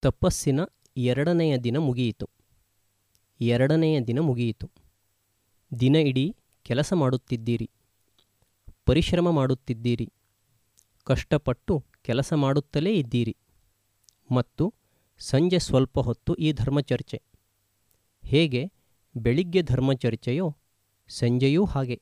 ತಪಸ್ಸಿನ ಎರಡನೆಯ ದಿನ ಮುಗಿಯಿತು ಎರಡನೆಯ ದಿನ ಮುಗಿಯಿತು ದಿನ ಇಡೀ ಕೆಲಸ ಮಾಡುತ್ತಿದ್ದೀರಿ ಪರಿಶ್ರಮ ಮಾಡುತ್ತಿದ್ದೀರಿ ಕಷ್ಟಪಟ್ಟು ಕೆಲಸ ಮಾಡುತ್ತಲೇ ಇದ್ದೀರಿ ಮತ್ತು ಸಂಜೆ ಸ್ವಲ್ಪ ಹೊತ್ತು ಈ ಧರ್ಮಚರ್ಚೆ ಹೇಗೆ ಬೆಳಿಗ್ಗೆ ಧರ್ಮಚರ್ಚೆಯೋ ಸಂಜೆಯೂ ಹಾಗೆ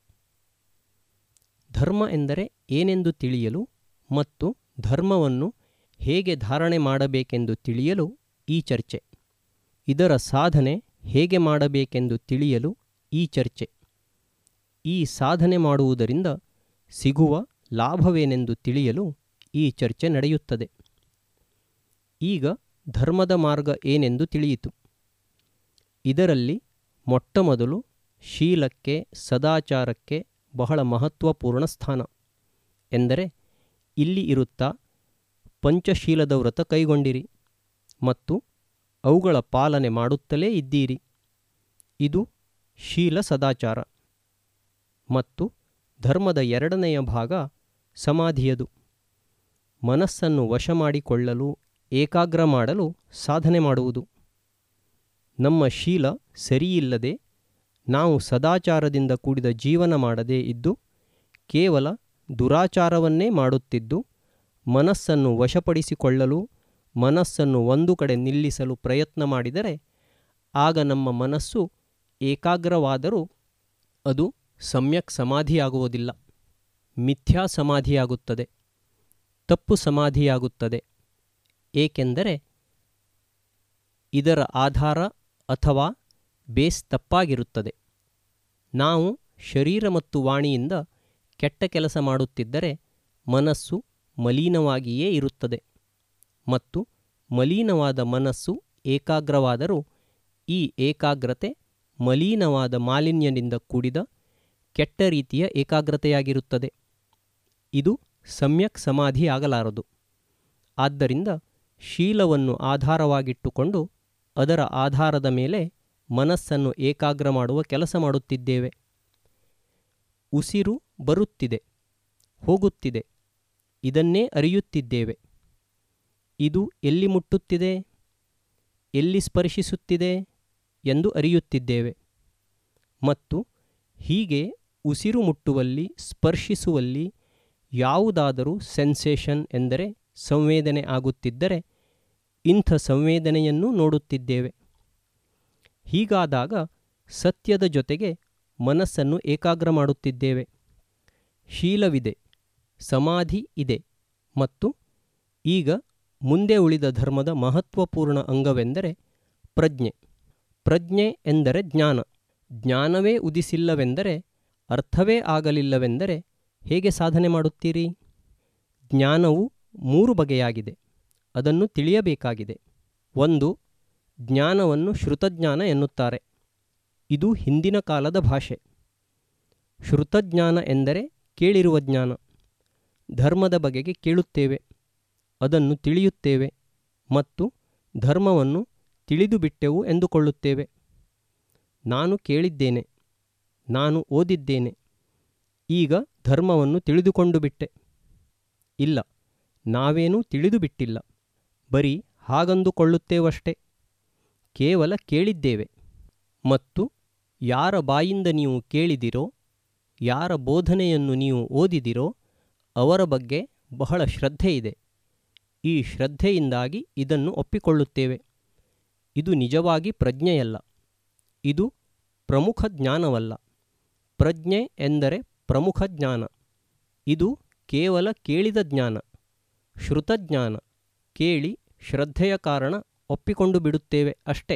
ಧರ್ಮ ಎಂದರೆ ಏನೆಂದು ತಿಳಿಯಲು ಮತ್ತು ಧರ್ಮವನ್ನು ಹೇಗೆ ಧಾರಣೆ ಮಾಡಬೇಕೆಂದು ತಿಳಿಯಲು ಈ ಚರ್ಚೆ ಇದರ ಸಾಧನೆ ಹೇಗೆ ಮಾಡಬೇಕೆಂದು ತಿಳಿಯಲು ಈ ಚರ್ಚೆ ಈ ಸಾಧನೆ ಮಾಡುವುದರಿಂದ ಸಿಗುವ ಲಾಭವೇನೆಂದು ತಿಳಿಯಲು ಈ ಚರ್ಚೆ ನಡೆಯುತ್ತದೆ ಈಗ ಧರ್ಮದ ಮಾರ್ಗ ಏನೆಂದು ತಿಳಿಯಿತು ಇದರಲ್ಲಿ ಮೊಟ್ಟಮೊದಲು ಶೀಲಕ್ಕೆ ಸದಾಚಾರಕ್ಕೆ ಬಹಳ ಮಹತ್ವಪೂರ್ಣ ಸ್ಥಾನ ಎಂದರೆ ಇಲ್ಲಿ ಇರುತ್ತಾ ಪಂಚಶೀಲದ ವ್ರತ ಕೈಗೊಂಡಿರಿ ಮತ್ತು ಅವುಗಳ ಪಾಲನೆ ಮಾಡುತ್ತಲೇ ಇದ್ದೀರಿ ಇದು ಶೀಲ ಸದಾಚಾರ ಮತ್ತು ಧರ್ಮದ ಎರಡನೆಯ ಭಾಗ ಸಮಾಧಿಯದು ಮನಸ್ಸನ್ನು ವಶ ಮಾಡಿಕೊಳ್ಳಲು ಏಕಾಗ್ರ ಮಾಡಲು ಸಾಧನೆ ಮಾಡುವುದು ನಮ್ಮ ಶೀಲ ಸರಿಯಿಲ್ಲದೆ ನಾವು ಸದಾಚಾರದಿಂದ ಕೂಡಿದ ಜೀವನ ಮಾಡದೇ ಇದ್ದು ಕೇವಲ ದುರಾಚಾರವನ್ನೇ ಮಾಡುತ್ತಿದ್ದು ಮನಸ್ಸನ್ನು ವಶಪಡಿಸಿಕೊಳ್ಳಲು ಮನಸ್ಸನ್ನು ಒಂದು ಕಡೆ ನಿಲ್ಲಿಸಲು ಪ್ರಯತ್ನ ಮಾಡಿದರೆ ಆಗ ನಮ್ಮ ಮನಸ್ಸು ಏಕಾಗ್ರವಾದರೂ ಅದು ಸಮ್ಯಕ್ ಸಮಾಧಿಯಾಗುವುದಿಲ್ಲ ಮಿಥ್ಯಾ ಸಮಾಧಿಯಾಗುತ್ತದೆ ತಪ್ಪು ಸಮಾಧಿಯಾಗುತ್ತದೆ ಏಕೆಂದರೆ ಇದರ ಆಧಾರ ಅಥವಾ ಬೇಸ್ ತಪ್ಪಾಗಿರುತ್ತದೆ ನಾವು ಶರೀರ ಮತ್ತು ವಾಣಿಯಿಂದ ಕೆಟ್ಟ ಕೆಲಸ ಮಾಡುತ್ತಿದ್ದರೆ ಮನಸ್ಸು ಮಲೀನವಾಗಿಯೇ ಇರುತ್ತದೆ ಮತ್ತು ಮಲೀನವಾದ ಮನಸ್ಸು ಏಕಾಗ್ರವಾದರೂ ಈ ಏಕಾಗ್ರತೆ ಮಲೀನವಾದ ಮಾಲಿನ್ಯದಿಂದ ಕೂಡಿದ ಕೆಟ್ಟ ರೀತಿಯ ಏಕಾಗ್ರತೆಯಾಗಿರುತ್ತದೆ ಇದು ಸಮ್ಯಕ್ ಸಮಾಧಿಯಾಗಲಾರದು ಆದ್ದರಿಂದ ಶೀಲವನ್ನು ಆಧಾರವಾಗಿಟ್ಟುಕೊಂಡು ಅದರ ಆಧಾರದ ಮೇಲೆ ಮನಸ್ಸನ್ನು ಏಕಾಗ್ರ ಮಾಡುವ ಕೆಲಸ ಮಾಡುತ್ತಿದ್ದೇವೆ ಉಸಿರು ಬರುತ್ತಿದೆ ಹೋಗುತ್ತಿದೆ ಇದನ್ನೇ ಅರಿಯುತ್ತಿದ್ದೇವೆ ಇದು ಎಲ್ಲಿ ಮುಟ್ಟುತ್ತಿದೆ ಎಲ್ಲಿ ಸ್ಪರ್ಶಿಸುತ್ತಿದೆ ಎಂದು ಅರಿಯುತ್ತಿದ್ದೇವೆ ಮತ್ತು ಹೀಗೆ ಉಸಿರು ಮುಟ್ಟುವಲ್ಲಿ ಸ್ಪರ್ಶಿಸುವಲ್ಲಿ ಯಾವುದಾದರೂ ಸೆನ್ಸೇಷನ್ ಎಂದರೆ ಸಂವೇದನೆ ಆಗುತ್ತಿದ್ದರೆ ಇಂಥ ಸಂವೇದನೆಯನ್ನು ನೋಡುತ್ತಿದ್ದೇವೆ ಹೀಗಾದಾಗ ಸತ್ಯದ ಜೊತೆಗೆ ಮನಸ್ಸನ್ನು ಏಕಾಗ್ರ ಮಾಡುತ್ತಿದ್ದೇವೆ ಶೀಲವಿದೆ ಸಮಾಧಿ ಇದೆ ಮತ್ತು ಈಗ ಮುಂದೆ ಉಳಿದ ಧರ್ಮದ ಮಹತ್ವಪೂರ್ಣ ಅಂಗವೆಂದರೆ ಪ್ರಜ್ಞೆ ಪ್ರಜ್ಞೆ ಎಂದರೆ ಜ್ಞಾನ ಜ್ಞಾನವೇ ಉದಿಸಿಲ್ಲವೆಂದರೆ ಅರ್ಥವೇ ಆಗಲಿಲ್ಲವೆಂದರೆ ಹೇಗೆ ಸಾಧನೆ ಮಾಡುತ್ತೀರಿ ಜ್ಞಾನವು ಮೂರು ಬಗೆಯಾಗಿದೆ ಅದನ್ನು ತಿಳಿಯಬೇಕಾಗಿದೆ ಒಂದು ಜ್ಞಾನವನ್ನು ಶ್ರುತಜ್ಞಾನ ಎನ್ನುತ್ತಾರೆ ಇದು ಹಿಂದಿನ ಕಾಲದ ಭಾಷೆ ಶ್ರುತಜ್ಞಾನ ಎಂದರೆ ಕೇಳಿರುವ ಜ್ಞಾನ ಧರ್ಮದ ಬಗೆಗೆ ಕೇಳುತ್ತೇವೆ ಅದನ್ನು ತಿಳಿಯುತ್ತೇವೆ ಮತ್ತು ಧರ್ಮವನ್ನು ತಿಳಿದು ಬಿಟ್ಟೆವು ಎಂದುಕೊಳ್ಳುತ್ತೇವೆ ನಾನು ಕೇಳಿದ್ದೇನೆ ನಾನು ಓದಿದ್ದೇನೆ ಈಗ ಧರ್ಮವನ್ನು ತಿಳಿದುಕೊಂಡು ಬಿಟ್ಟೆ ಇಲ್ಲ ನಾವೇನೂ ತಿಳಿದು ಬಿಟ್ಟಿಲ್ಲ ಬರೀ ಹಾಗಂದುಕೊಳ್ಳುತ್ತೇವಷ್ಟೇ ಕೇವಲ ಕೇಳಿದ್ದೇವೆ ಮತ್ತು ಯಾರ ಬಾಯಿಂದ ನೀವು ಕೇಳಿದಿರೋ ಯಾರ ಬೋಧನೆಯನ್ನು ನೀವು ಓದಿದಿರೋ ಅವರ ಬಗ್ಗೆ ಬಹಳ ಶ್ರದ್ಧೆ ಇದೆ ಈ ಶ್ರದ್ಧೆಯಿಂದಾಗಿ ಇದನ್ನು ಒಪ್ಪಿಕೊಳ್ಳುತ್ತೇವೆ ಇದು ನಿಜವಾಗಿ ಪ್ರಜ್ಞೆಯಲ್ಲ ಇದು ಪ್ರಮುಖ ಜ್ಞಾನವಲ್ಲ ಪ್ರಜ್ಞೆ ಎಂದರೆ ಪ್ರಮುಖ ಜ್ಞಾನ ಇದು ಕೇವಲ ಕೇಳಿದ ಜ್ಞಾನ ಶ್ರುತಜ್ಞಾನ ಕೇಳಿ ಶ್ರದ್ಧೆಯ ಕಾರಣ ಒಪ್ಪಿಕೊಂಡು ಬಿಡುತ್ತೇವೆ ಅಷ್ಟೇ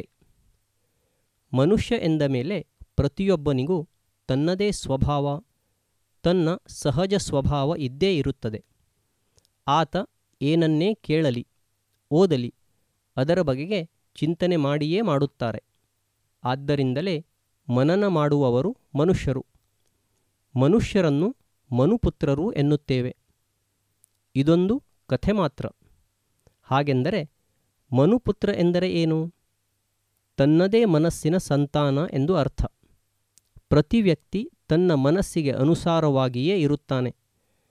ಮನುಷ್ಯ ಎಂದ ಮೇಲೆ ಪ್ರತಿಯೊಬ್ಬನಿಗೂ ತನ್ನದೇ ಸ್ವಭಾವ ತನ್ನ ಸಹಜ ಸ್ವಭಾವ ಇದ್ದೇ ಇರುತ್ತದೆ ಆತ ಏನನ್ನೇ ಕೇಳಲಿ ಓದಲಿ ಅದರ ಬಗೆಗೆ ಚಿಂತನೆ ಮಾಡಿಯೇ ಮಾಡುತ್ತಾರೆ ಆದ್ದರಿಂದಲೇ ಮನನ ಮಾಡುವವರು ಮನುಷ್ಯರು ಮನುಷ್ಯರನ್ನು ಮನುಪುತ್ರರು ಎನ್ನುತ್ತೇವೆ ಇದೊಂದು ಕಥೆ ಮಾತ್ರ ಹಾಗೆಂದರೆ ಮನುಪುತ್ರ ಎಂದರೆ ಏನು ತನ್ನದೇ ಮನಸ್ಸಿನ ಸಂತಾನ ಎಂದು ಅರ್ಥ ಪ್ರತಿ ವ್ಯಕ್ತಿ ತನ್ನ ಮನಸ್ಸಿಗೆ ಅನುಸಾರವಾಗಿಯೇ ಇರುತ್ತಾನೆ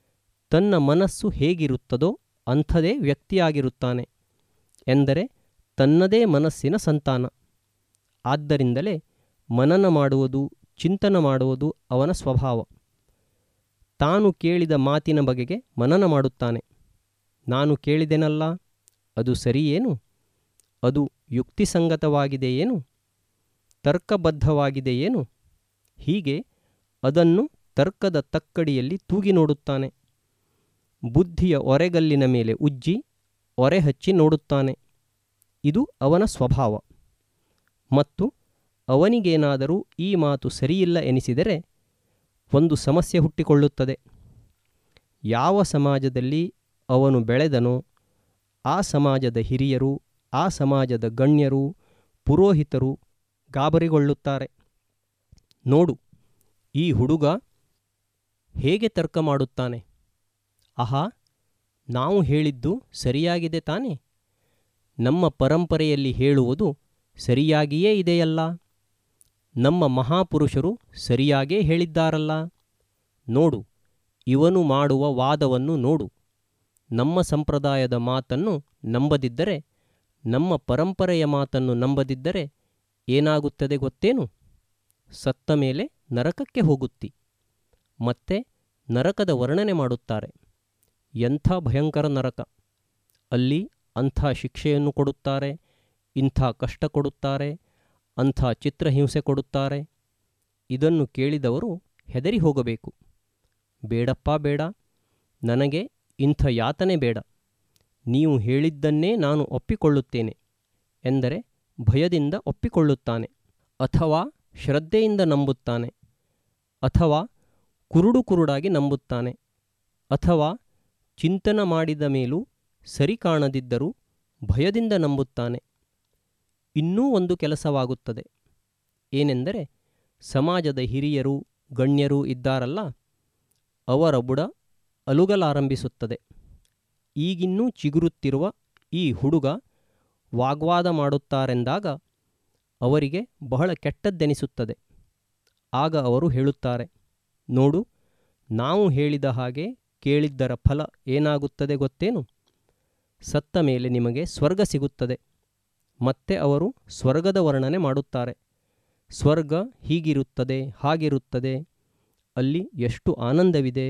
ತನ್ನ ಮನಸ್ಸು ಹೇಗಿರುತ್ತದೋ ಅಂಥದೇ ವ್ಯಕ್ತಿಯಾಗಿರುತ್ತಾನೆ ಎಂದರೆ ತನ್ನದೇ ಮನಸ್ಸಿನ ಸಂತಾನ ಆದ್ದರಿಂದಲೇ ಮನನ ಮಾಡುವುದು ಚಿಂತನ ಮಾಡುವುದು ಅವನ ಸ್ವಭಾವ ತಾನು ಕೇಳಿದ ಮಾತಿನ ಬಗೆಗೆ ಮನನ ಮಾಡುತ್ತಾನೆ ನಾನು ಕೇಳಿದೆನಲ್ಲ ಅದು ಸರಿಯೇನು ಅದು ಯುಕ್ತಿಸಂಗತವಾಗಿದೆಯೇನು ತರ್ಕಬದ್ಧವಾಗಿದೆಯೇನು ಹೀಗೆ ಅದನ್ನು ತರ್ಕದ ತಕ್ಕಡಿಯಲ್ಲಿ ತೂಗಿ ನೋಡುತ್ತಾನೆ ಬುದ್ಧಿಯ ಒರೆಗಲ್ಲಿನ ಮೇಲೆ ಉಜ್ಜಿ ಒರೆ ಹಚ್ಚಿ ನೋಡುತ್ತಾನೆ ಇದು ಅವನ ಸ್ವಭಾವ ಮತ್ತು ಅವನಿಗೇನಾದರೂ ಈ ಮಾತು ಸರಿಯಿಲ್ಲ ಎನಿಸಿದರೆ ಒಂದು ಸಮಸ್ಯೆ ಹುಟ್ಟಿಕೊಳ್ಳುತ್ತದೆ ಯಾವ ಸಮಾಜದಲ್ಲಿ ಅವನು ಬೆಳೆದನೋ ಆ ಸಮಾಜದ ಹಿರಿಯರು ಆ ಸಮಾಜದ ಗಣ್ಯರು ಪುರೋಹಿತರು ಗಾಬರಿಗೊಳ್ಳುತ್ತಾರೆ ನೋಡು ಈ ಹುಡುಗ ಹೇಗೆ ತರ್ಕ ಮಾಡುತ್ತಾನೆ ಆಹಾ ನಾವು ಹೇಳಿದ್ದು ಸರಿಯಾಗಿದೆ ತಾನೇ ನಮ್ಮ ಪರಂಪರೆಯಲ್ಲಿ ಹೇಳುವುದು ಸರಿಯಾಗಿಯೇ ಇದೆಯಲ್ಲ ನಮ್ಮ ಮಹಾಪುರುಷರು ಸರಿಯಾಗೇ ಹೇಳಿದ್ದಾರಲ್ಲ ನೋಡು ಇವನು ಮಾಡುವ ವಾದವನ್ನು ನೋಡು ನಮ್ಮ ಸಂಪ್ರದಾಯದ ಮಾತನ್ನು ನಂಬದಿದ್ದರೆ ನಮ್ಮ ಪರಂಪರೆಯ ಮಾತನ್ನು ನಂಬದಿದ್ದರೆ ಏನಾಗುತ್ತದೆ ಗೊತ್ತೇನು ಸತ್ತ ಮೇಲೆ ನರಕಕ್ಕೆ ಹೋಗುತ್ತಿ ಮತ್ತೆ ನರಕದ ವರ್ಣನೆ ಮಾಡುತ್ತಾರೆ ಎಂಥ ಭಯಂಕರ ನರಕ ಅಲ್ಲಿ ಅಂಥ ಶಿಕ್ಷೆಯನ್ನು ಕೊಡುತ್ತಾರೆ ಇಂಥ ಕಷ್ಟ ಕೊಡುತ್ತಾರೆ ಅಂಥ ಚಿತ್ರಹಿಂಸೆ ಕೊಡುತ್ತಾರೆ ಇದನ್ನು ಕೇಳಿದವರು ಹೆದರಿ ಹೋಗಬೇಕು ಬೇಡಪ್ಪ ಬೇಡ ನನಗೆ ಇಂಥ ಯಾತನೆ ಬೇಡ ನೀವು ಹೇಳಿದ್ದನ್ನೇ ನಾನು ಒಪ್ಪಿಕೊಳ್ಳುತ್ತೇನೆ ಎಂದರೆ ಭಯದಿಂದ ಒಪ್ಪಿಕೊಳ್ಳುತ್ತಾನೆ ಅಥವಾ ಶ್ರದ್ಧೆಯಿಂದ ನಂಬುತ್ತಾನೆ ಅಥವಾ ಕುರುಡು ಕುರುಡಾಗಿ ನಂಬುತ್ತಾನೆ ಅಥವಾ ಚಿಂತನ ಮಾಡಿದ ಮೇಲೂ ಸರಿ ಕಾಣದಿದ್ದರೂ ಭಯದಿಂದ ನಂಬುತ್ತಾನೆ ಇನ್ನೂ ಒಂದು ಕೆಲಸವಾಗುತ್ತದೆ ಏನೆಂದರೆ ಸಮಾಜದ ಹಿರಿಯರು ಗಣ್ಯರು ಇದ್ದಾರಲ್ಲ ಅವರ ಬುಡ ಅಲುಗಲಾರಂಭಿಸುತ್ತದೆ ಈಗಿನ್ನೂ ಚಿಗುರುತ್ತಿರುವ ಈ ಹುಡುಗ ವಾಗ್ವಾದ ಮಾಡುತ್ತಾರೆಂದಾಗ ಅವರಿಗೆ ಬಹಳ ಕೆಟ್ಟದ್ದೆನಿಸುತ್ತದೆ ಆಗ ಅವರು ಹೇಳುತ್ತಾರೆ ನೋಡು ನಾವು ಹೇಳಿದ ಹಾಗೆ ಕೇಳಿದ್ದರ ಫಲ ಏನಾಗುತ್ತದೆ ಗೊತ್ತೇನು ಸತ್ತ ಮೇಲೆ ನಿಮಗೆ ಸ್ವರ್ಗ ಸಿಗುತ್ತದೆ ಮತ್ತೆ ಅವರು ಸ್ವರ್ಗದ ವರ್ಣನೆ ಮಾಡುತ್ತಾರೆ ಸ್ವರ್ಗ ಹೀಗಿರುತ್ತದೆ ಹಾಗಿರುತ್ತದೆ ಅಲ್ಲಿ ಎಷ್ಟು ಆನಂದವಿದೆ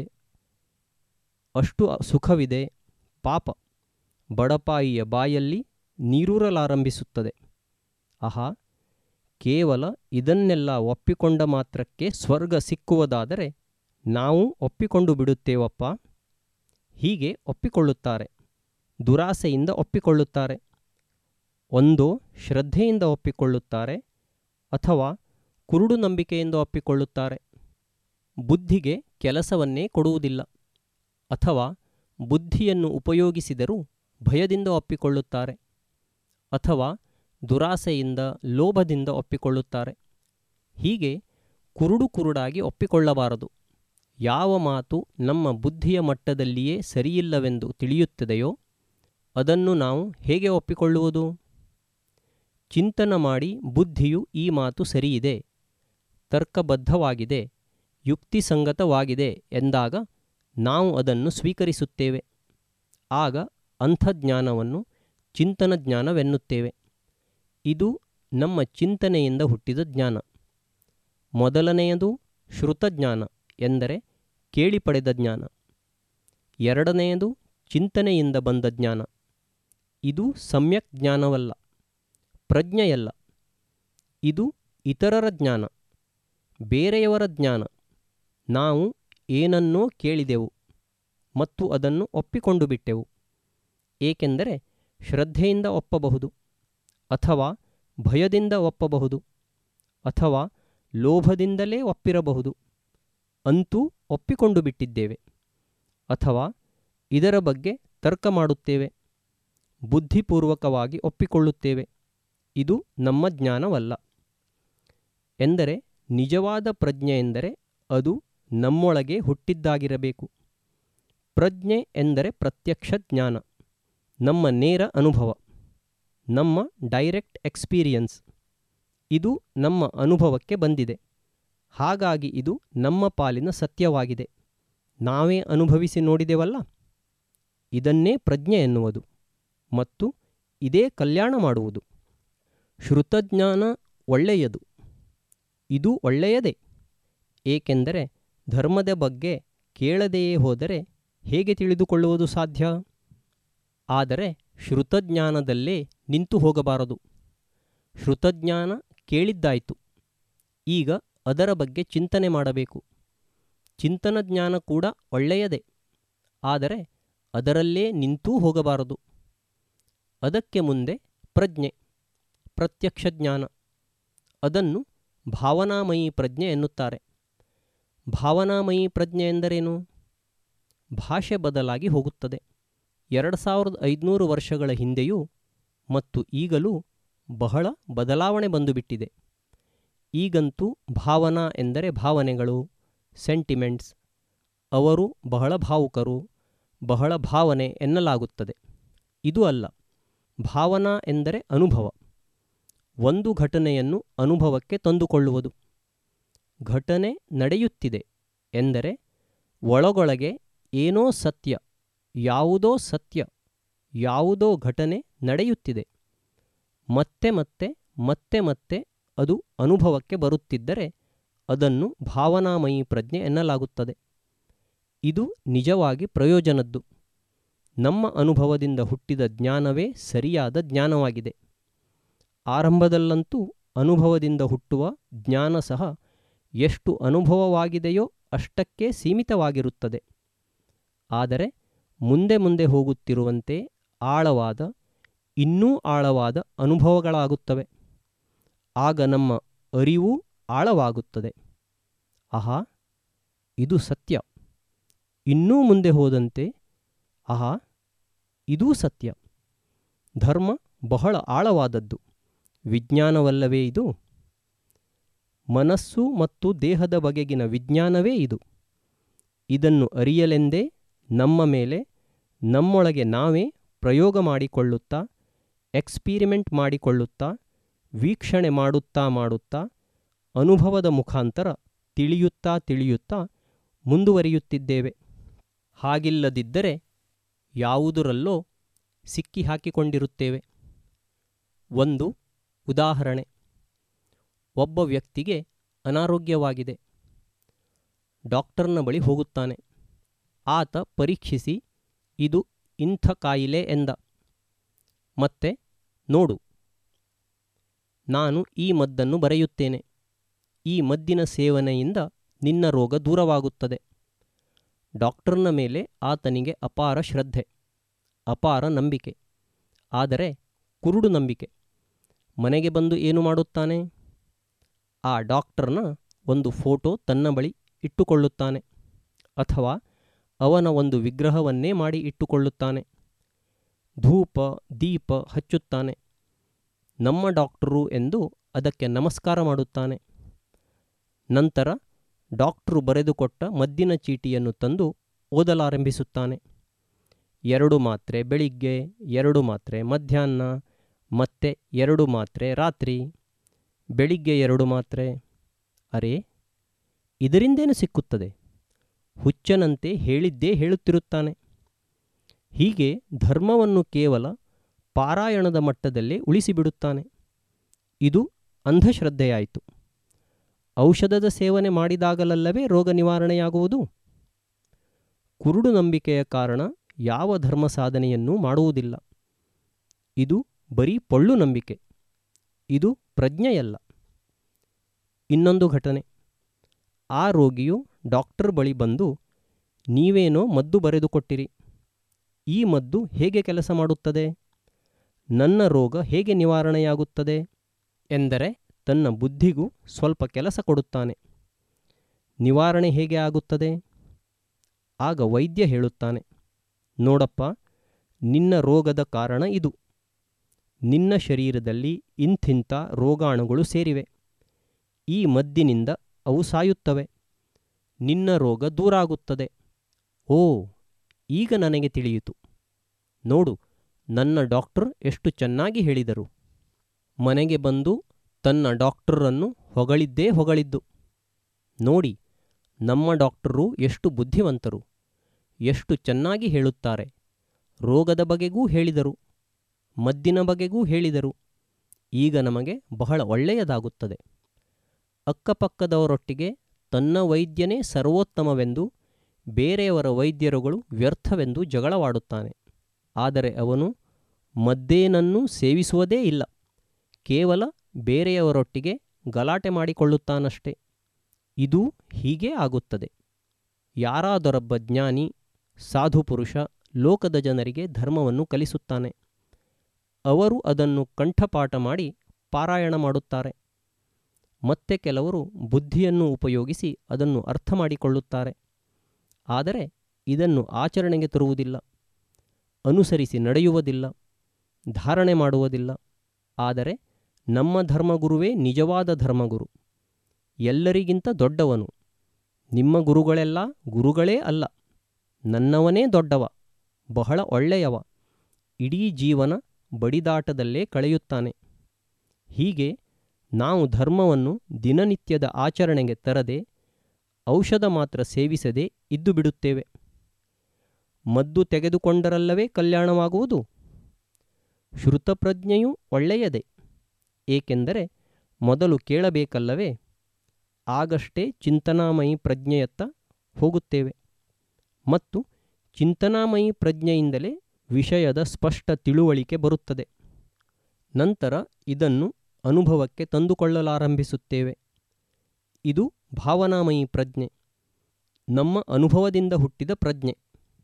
ಅಷ್ಟು ಸುಖವಿದೆ ಪಾಪ ಬಡಪಾಯಿಯ ಬಾಯಲ್ಲಿ ನೀರೂರಲಾರಂಭಿಸುತ್ತದೆ ಆಹಾ ಕೇವಲ ಇದನ್ನೆಲ್ಲ ಒಪ್ಪಿಕೊಂಡ ಮಾತ್ರಕ್ಕೆ ಸ್ವರ್ಗ ಸಿಕ್ಕುವುದಾದರೆ ನಾವು ಒಪ್ಪಿಕೊಂಡು ಬಿಡುತ್ತೇವಪ್ಪ ಹೀಗೆ ಒಪ್ಪಿಕೊಳ್ಳುತ್ತಾರೆ ದುರಾಸೆಯಿಂದ ಒಪ್ಪಿಕೊಳ್ಳುತ್ತಾರೆ ಒಂದೋ ಶ್ರದ್ಧೆಯಿಂದ ಒಪ್ಪಿಕೊಳ್ಳುತ್ತಾರೆ ಅಥವಾ ಕುರುಡು ನಂಬಿಕೆಯಿಂದ ಒಪ್ಪಿಕೊಳ್ಳುತ್ತಾರೆ ಬುದ್ಧಿಗೆ ಕೆಲಸವನ್ನೇ ಕೊಡುವುದಿಲ್ಲ ಅಥವಾ ಬುದ್ಧಿಯನ್ನು ಉಪಯೋಗಿಸಿದರೂ ಭಯದಿಂದ ಒಪ್ಪಿಕೊಳ್ಳುತ್ತಾರೆ ಅಥವಾ ದುರಾಸೆಯಿಂದ ಲೋಭದಿಂದ ಒಪ್ಪಿಕೊಳ್ಳುತ್ತಾರೆ ಹೀಗೆ ಕುರುಡು ಕುರುಡಾಗಿ ಒಪ್ಪಿಕೊಳ್ಳಬಾರದು ಯಾವ ಮಾತು ನಮ್ಮ ಬುದ್ಧಿಯ ಮಟ್ಟದಲ್ಲಿಯೇ ಸರಿಯಿಲ್ಲವೆಂದು ತಿಳಿಯುತ್ತದೆಯೋ ಅದನ್ನು ನಾವು ಹೇಗೆ ಒಪ್ಪಿಕೊಳ್ಳುವುದು ಚಿಂತನ ಮಾಡಿ ಬುದ್ಧಿಯು ಈ ಮಾತು ಸರಿಯಿದೆ ತರ್ಕಬದ್ಧವಾಗಿದೆ ಯುಕ್ತಿಸಂಗತವಾಗಿದೆ ಎಂದಾಗ ನಾವು ಅದನ್ನು ಸ್ವೀಕರಿಸುತ್ತೇವೆ ಆಗ ಅಂಥ ಜ್ಞಾನವನ್ನು ಚಿಂತನ ಜ್ಞಾನವೆನ್ನುತ್ತೇವೆ ಇದು ನಮ್ಮ ಚಿಂತನೆಯಿಂದ ಹುಟ್ಟಿದ ಜ್ಞಾನ ಮೊದಲನೆಯದು ಶ್ರುತಜ್ಞಾನ ಎಂದರೆ ಕೇಳಿ ಪಡೆದ ಜ್ಞಾನ ಎರಡನೆಯದು ಚಿಂತನೆಯಿಂದ ಬಂದ ಜ್ಞಾನ ಇದು ಸಮ್ಯಕ್ ಜ್ಞಾನವಲ್ಲ ಪ್ರಜ್ಞೆಯಲ್ಲ ಇದು ಇತರರ ಜ್ಞಾನ ಬೇರೆಯವರ ಜ್ಞಾನ ನಾವು ಏನನ್ನೋ ಕೇಳಿದೆವು ಮತ್ತು ಅದನ್ನು ಒಪ್ಪಿಕೊಂಡು ಬಿಟ್ಟೆವು ಏಕೆಂದರೆ ಶ್ರದ್ಧೆಯಿಂದ ಒಪ್ಪಬಹುದು ಅಥವಾ ಭಯದಿಂದ ಒಪ್ಪಬಹುದು ಅಥವಾ ಲೋಭದಿಂದಲೇ ಒಪ್ಪಿರಬಹುದು ಅಂತೂ ಒಪ್ಪಿಕೊಂಡು ಬಿಟ್ಟಿದ್ದೇವೆ ಅಥವಾ ಇದರ ಬಗ್ಗೆ ತರ್ಕ ಮಾಡುತ್ತೇವೆ ಬುದ್ಧಿಪೂರ್ವಕವಾಗಿ ಒಪ್ಪಿಕೊಳ್ಳುತ್ತೇವೆ ಇದು ನಮ್ಮ ಜ್ಞಾನವಲ್ಲ ಎಂದರೆ ನಿಜವಾದ ಪ್ರಜ್ಞೆ ಎಂದರೆ ಅದು ನಮ್ಮೊಳಗೆ ಹುಟ್ಟಿದ್ದಾಗಿರಬೇಕು ಪ್ರಜ್ಞೆ ಎಂದರೆ ಪ್ರತ್ಯಕ್ಷ ಜ್ಞಾನ ನಮ್ಮ ನೇರ ಅನುಭವ ನಮ್ಮ ಡೈರೆಕ್ಟ್ ಎಕ್ಸ್ಪೀರಿಯನ್ಸ್ ಇದು ನಮ್ಮ ಅನುಭವಕ್ಕೆ ಬಂದಿದೆ ಹಾಗಾಗಿ ಇದು ನಮ್ಮ ಪಾಲಿನ ಸತ್ಯವಾಗಿದೆ ನಾವೇ ಅನುಭವಿಸಿ ನೋಡಿದೆವಲ್ಲ ಇದನ್ನೇ ಪ್ರಜ್ಞೆ ಎನ್ನುವುದು ಮತ್ತು ಇದೇ ಕಲ್ಯಾಣ ಮಾಡುವುದು ಶ್ರುತಜ್ಞಾನ ಒಳ್ಳೆಯದು ಇದು ಒಳ್ಳೆಯದೇ ಏಕೆಂದರೆ ಧರ್ಮದ ಬಗ್ಗೆ ಕೇಳದೆಯೇ ಹೋದರೆ ಹೇಗೆ ತಿಳಿದುಕೊಳ್ಳುವುದು ಸಾಧ್ಯ ಆದರೆ ಶ್ರುತಜ್ಞಾನದಲ್ಲೇ ನಿಂತು ಹೋಗಬಾರದು ಶ್ರುತಜ್ಞಾನ ಕೇಳಿದ್ದಾಯಿತು ಈಗ ಅದರ ಬಗ್ಗೆ ಚಿಂತನೆ ಮಾಡಬೇಕು ಚಿಂತನ ಜ್ಞಾನ ಕೂಡ ಒಳ್ಳೆಯದೇ ಆದರೆ ಅದರಲ್ಲೇ ನಿಂತೂ ಹೋಗಬಾರದು ಅದಕ್ಕೆ ಮುಂದೆ ಪ್ರಜ್ಞೆ ಪ್ರತ್ಯಕ್ಷ ಜ್ಞಾನ ಅದನ್ನು ಭಾವನಾಮಯಿ ಪ್ರಜ್ಞೆ ಎನ್ನುತ್ತಾರೆ ಭಾವನಾಮಯಿ ಪ್ರಜ್ಞೆ ಎಂದರೇನು ಭಾಷೆ ಬದಲಾಗಿ ಹೋಗುತ್ತದೆ ಎರಡು ಸಾವಿರದ ಐದುನೂರು ವರ್ಷಗಳ ಹಿಂದೆಯೂ ಮತ್ತು ಈಗಲೂ ಬಹಳ ಬದಲಾವಣೆ ಬಂದುಬಿಟ್ಟಿದೆ ಈಗಂತೂ ಭಾವನಾ ಎಂದರೆ ಭಾವನೆಗಳು ಸೆಂಟಿಮೆಂಟ್ಸ್ ಅವರು ಬಹಳ ಭಾವುಕರು ಬಹಳ ಭಾವನೆ ಎನ್ನಲಾಗುತ್ತದೆ ಇದು ಅಲ್ಲ ಭಾವನಾ ಎಂದರೆ ಅನುಭವ ಒಂದು ಘಟನೆಯನ್ನು ಅನುಭವಕ್ಕೆ ತಂದುಕೊಳ್ಳುವುದು ಘಟನೆ ನಡೆಯುತ್ತಿದೆ ಎಂದರೆ ಒಳಗೊಳಗೆ ಏನೋ ಸತ್ಯ ಯಾವುದೋ ಸತ್ಯ ಯಾವುದೋ ಘಟನೆ ನಡೆಯುತ್ತಿದೆ ಮತ್ತೆ ಮತ್ತೆ ಮತ್ತೆ ಮತ್ತೆ ಅದು ಅನುಭವಕ್ಕೆ ಬರುತ್ತಿದ್ದರೆ ಅದನ್ನು ಭಾವನಾಮಯಿ ಪ್ರಜ್ಞೆ ಎನ್ನಲಾಗುತ್ತದೆ ಇದು ನಿಜವಾಗಿ ಪ್ರಯೋಜನದ್ದು ನಮ್ಮ ಅನುಭವದಿಂದ ಹುಟ್ಟಿದ ಜ್ಞಾನವೇ ಸರಿಯಾದ ಜ್ಞಾನವಾಗಿದೆ ಆರಂಭದಲ್ಲಂತೂ ಅನುಭವದಿಂದ ಹುಟ್ಟುವ ಜ್ಞಾನ ಸಹ ಎಷ್ಟು ಅನುಭವವಾಗಿದೆಯೋ ಅಷ್ಟಕ್ಕೇ ಸೀಮಿತವಾಗಿರುತ್ತದೆ ಆದರೆ ಮುಂದೆ ಮುಂದೆ ಹೋಗುತ್ತಿರುವಂತೆ ಆಳವಾದ ಇನ್ನೂ ಆಳವಾದ ಅನುಭವಗಳಾಗುತ್ತವೆ ಆಗ ನಮ್ಮ ಅರಿವು ಆಳವಾಗುತ್ತದೆ ಆಹಾ ಇದು ಸತ್ಯ ಇನ್ನೂ ಮುಂದೆ ಹೋದಂತೆ ಆಹಾ ಇದೂ ಸತ್ಯ ಧರ್ಮ ಬಹಳ ಆಳವಾದದ್ದು ವಿಜ್ಞಾನವಲ್ಲವೇ ಇದು ಮನಸ್ಸು ಮತ್ತು ದೇಹದ ಬಗೆಗಿನ ವಿಜ್ಞಾನವೇ ಇದು ಇದನ್ನು ಅರಿಯಲೆಂದೇ ನಮ್ಮ ಮೇಲೆ ನಮ್ಮೊಳಗೆ ನಾವೇ ಪ್ರಯೋಗ ಮಾಡಿಕೊಳ್ಳುತ್ತಾ ಎಕ್ಸ್ಪೀರಿಮೆಂಟ್ ಮಾಡಿಕೊಳ್ಳುತ್ತಾ ವೀಕ್ಷಣೆ ಮಾಡುತ್ತಾ ಮಾಡುತ್ತಾ ಅನುಭವದ ಮುಖಾಂತರ ತಿಳಿಯುತ್ತಾ ತಿಳಿಯುತ್ತಾ ಮುಂದುವರಿಯುತ್ತಿದ್ದೇವೆ ಹಾಗಿಲ್ಲದಿದ್ದರೆ ಯಾವುದರಲ್ಲೋ ಸಿಕ್ಕಿ ಹಾಕಿಕೊಂಡಿರುತ್ತೇವೆ ಒಂದು ಉದಾಹರಣೆ ಒಬ್ಬ ವ್ಯಕ್ತಿಗೆ ಅನಾರೋಗ್ಯವಾಗಿದೆ ಡಾಕ್ಟರ್ನ ಬಳಿ ಹೋಗುತ್ತಾನೆ ಆತ ಪರೀಕ್ಷಿಸಿ ಇದು ಇಂಥ ಕಾಯಿಲೆ ಎಂದ ಮತ್ತೆ ನೋಡು ನಾನು ಈ ಮದ್ದನ್ನು ಬರೆಯುತ್ತೇನೆ ಈ ಮದ್ದಿನ ಸೇವನೆಯಿಂದ ನಿನ್ನ ರೋಗ ದೂರವಾಗುತ್ತದೆ ಡಾಕ್ಟರ್ನ ಮೇಲೆ ಆತನಿಗೆ ಅಪಾರ ಶ್ರದ್ಧೆ ಅಪಾರ ನಂಬಿಕೆ ಆದರೆ ಕುರುಡು ನಂಬಿಕೆ ಮನೆಗೆ ಬಂದು ಏನು ಮಾಡುತ್ತಾನೆ ಆ ಡಾಕ್ಟರ್ನ ಒಂದು ಫೋಟೋ ತನ್ನ ಬಳಿ ಇಟ್ಟುಕೊಳ್ಳುತ್ತಾನೆ ಅಥವಾ ಅವನ ಒಂದು ವಿಗ್ರಹವನ್ನೇ ಮಾಡಿ ಇಟ್ಟುಕೊಳ್ಳುತ್ತಾನೆ ಧೂಪ ದೀಪ ಹಚ್ಚುತ್ತಾನೆ ನಮ್ಮ ಡಾಕ್ಟರು ಎಂದು ಅದಕ್ಕೆ ನಮಸ್ಕಾರ ಮಾಡುತ್ತಾನೆ ನಂತರ ಡಾಕ್ಟ್ರು ಬರೆದುಕೊಟ್ಟ ಮದ್ದಿನ ಚೀಟಿಯನ್ನು ತಂದು ಓದಲಾರಂಭಿಸುತ್ತಾನೆ ಎರಡು ಮಾತ್ರೆ ಬೆಳಿಗ್ಗೆ ಎರಡು ಮಾತ್ರೆ ಮಧ್ಯಾಹ್ನ ಮತ್ತೆ ಎರಡು ಮಾತ್ರೆ ರಾತ್ರಿ ಬೆಳಿಗ್ಗೆ ಎರಡು ಮಾತ್ರೆ ಅರೆ ಇದರಿಂದೇನು ಸಿಕ್ಕುತ್ತದೆ ಹುಚ್ಚನಂತೆ ಹೇಳಿದ್ದೇ ಹೇಳುತ್ತಿರುತ್ತಾನೆ ಹೀಗೆ ಧರ್ಮವನ್ನು ಕೇವಲ ಪಾರಾಯಣದ ಮಟ್ಟದಲ್ಲೇ ಉಳಿಸಿಬಿಡುತ್ತಾನೆ ಇದು ಅಂಧಶ್ರದ್ಧೆಯಾಯಿತು ಔಷಧದ ಸೇವನೆ ಮಾಡಿದಾಗಲಲ್ಲವೇ ರೋಗ ನಿವಾರಣೆಯಾಗುವುದು ಕುರುಡು ನಂಬಿಕೆಯ ಕಾರಣ ಯಾವ ಧರ್ಮ ಸಾಧನೆಯನ್ನೂ ಮಾಡುವುದಿಲ್ಲ ಇದು ಬರೀ ಪೊಳ್ಳು ನಂಬಿಕೆ ಇದು ಪ್ರಜ್ಞೆಯಲ್ಲ ಇನ್ನೊಂದು ಘಟನೆ ಆ ರೋಗಿಯು ಡಾಕ್ಟರ್ ಬಳಿ ಬಂದು ನೀವೇನೋ ಮದ್ದು ಬರೆದುಕೊಟ್ಟಿರಿ ಈ ಮದ್ದು ಹೇಗೆ ಕೆಲಸ ಮಾಡುತ್ತದೆ ನನ್ನ ರೋಗ ಹೇಗೆ ನಿವಾರಣೆಯಾಗುತ್ತದೆ ಎಂದರೆ ತನ್ನ ಬುದ್ಧಿಗೂ ಸ್ವಲ್ಪ ಕೆಲಸ ಕೊಡುತ್ತಾನೆ ನಿವಾರಣೆ ಹೇಗೆ ಆಗುತ್ತದೆ ಆಗ ವೈದ್ಯ ಹೇಳುತ್ತಾನೆ ನೋಡಪ್ಪ ನಿನ್ನ ರೋಗದ ಕಾರಣ ಇದು ನಿನ್ನ ಶರೀರದಲ್ಲಿ ಇಂಥಿಂಥ ರೋಗಾಣುಗಳು ಸೇರಿವೆ ಈ ಮದ್ದಿನಿಂದ ಅವು ಸಾಯುತ್ತವೆ ನಿನ್ನ ರೋಗ ದೂರಾಗುತ್ತದೆ ಓ ಈಗ ನನಗೆ ತಿಳಿಯಿತು ನೋಡು ನನ್ನ ಡಾಕ್ಟರ್ ಎಷ್ಟು ಚೆನ್ನಾಗಿ ಹೇಳಿದರು ಮನೆಗೆ ಬಂದು ತನ್ನ ಡಾಕ್ಟರನ್ನು ಹೊಗಳಿದ್ದೇ ಹೊಗಳಿದ್ದು ನೋಡಿ ನಮ್ಮ ಡಾಕ್ಟರು ಎಷ್ಟು ಬುದ್ಧಿವಂತರು ಎಷ್ಟು ಚೆನ್ನಾಗಿ ಹೇಳುತ್ತಾರೆ ರೋಗದ ಬಗೆಗೂ ಹೇಳಿದರು ಮದ್ದಿನ ಬಗೆಗೂ ಹೇಳಿದರು ಈಗ ನಮಗೆ ಬಹಳ ಒಳ್ಳೆಯದಾಗುತ್ತದೆ ಅಕ್ಕಪಕ್ಕದವರೊಟ್ಟಿಗೆ ತನ್ನ ವೈದ್ಯನೇ ಸರ್ವೋತ್ತಮವೆಂದು ಬೇರೆಯವರ ವೈದ್ಯರುಗಳು ವ್ಯರ್ಥವೆಂದು ಜಗಳವಾಡುತ್ತಾನೆ ಆದರೆ ಅವನು ಮದ್ದೇನನ್ನೂ ಸೇವಿಸುವುದೇ ಇಲ್ಲ ಕೇವಲ ಬೇರೆಯವರೊಟ್ಟಿಗೆ ಗಲಾಟೆ ಮಾಡಿಕೊಳ್ಳುತ್ತಾನಷ್ಟೆ ಇದು ಹೀಗೇ ಆಗುತ್ತದೆ ಯಾರಾದರೊಬ್ಬ ಜ್ಞಾನಿ ಸಾಧು ಪುರುಷ ಲೋಕದ ಜನರಿಗೆ ಧರ್ಮವನ್ನು ಕಲಿಸುತ್ತಾನೆ ಅವರು ಅದನ್ನು ಕಂಠಪಾಠ ಮಾಡಿ ಪಾರಾಯಣ ಮಾಡುತ್ತಾರೆ ಮತ್ತೆ ಕೆಲವರು ಬುದ್ಧಿಯನ್ನು ಉಪಯೋಗಿಸಿ ಅದನ್ನು ಅರ್ಥ ಮಾಡಿಕೊಳ್ಳುತ್ತಾರೆ ಆದರೆ ಇದನ್ನು ಆಚರಣೆಗೆ ತರುವುದಿಲ್ಲ ಅನುಸರಿಸಿ ನಡೆಯುವುದಿಲ್ಲ ಧಾರಣೆ ಮಾಡುವುದಿಲ್ಲ ಆದರೆ ನಮ್ಮ ಧರ್ಮಗುರುವೇ ನಿಜವಾದ ಧರ್ಮಗುರು ಎಲ್ಲರಿಗಿಂತ ದೊಡ್ಡವನು ನಿಮ್ಮ ಗುರುಗಳೆಲ್ಲ ಗುರುಗಳೇ ಅಲ್ಲ ನನ್ನವನೇ ದೊಡ್ಡವ ಬಹಳ ಒಳ್ಳೆಯವ ಇಡೀ ಜೀವನ ಬಡಿದಾಟದಲ್ಲೇ ಕಳೆಯುತ್ತಾನೆ ಹೀಗೆ ನಾವು ಧರ್ಮವನ್ನು ದಿನನಿತ್ಯದ ಆಚರಣೆಗೆ ತರದೆ ಔಷಧ ಮಾತ್ರ ಸೇವಿಸದೆ ಇದ್ದು ಬಿಡುತ್ತೇವೆ ಮದ್ದು ತೆಗೆದುಕೊಂಡರಲ್ಲವೇ ಕಲ್ಯಾಣವಾಗುವುದು ಶ್ರುತಪ್ರಜ್ಞೆಯೂ ಒಳ್ಳೆಯದೇ ಏಕೆಂದರೆ ಮೊದಲು ಕೇಳಬೇಕಲ್ಲವೇ ಆಗಷ್ಟೇ ಚಿಂತನಾಮಯಿ ಪ್ರಜ್ಞೆಯತ್ತ ಹೋಗುತ್ತೇವೆ ಮತ್ತು ಚಿಂತನಾಮಯಿ ಪ್ರಜ್ಞೆಯಿಂದಲೇ ವಿಷಯದ ಸ್ಪಷ್ಟ ತಿಳುವಳಿಕೆ ಬರುತ್ತದೆ ನಂತರ ಇದನ್ನು ಅನುಭವಕ್ಕೆ ತಂದುಕೊಳ್ಳಲಾರಂಭಿಸುತ್ತೇವೆ ಇದು ಭಾವನಾಮಯಿ ಪ್ರಜ್ಞೆ ನಮ್ಮ ಅನುಭವದಿಂದ ಹುಟ್ಟಿದ ಪ್ರಜ್ಞೆ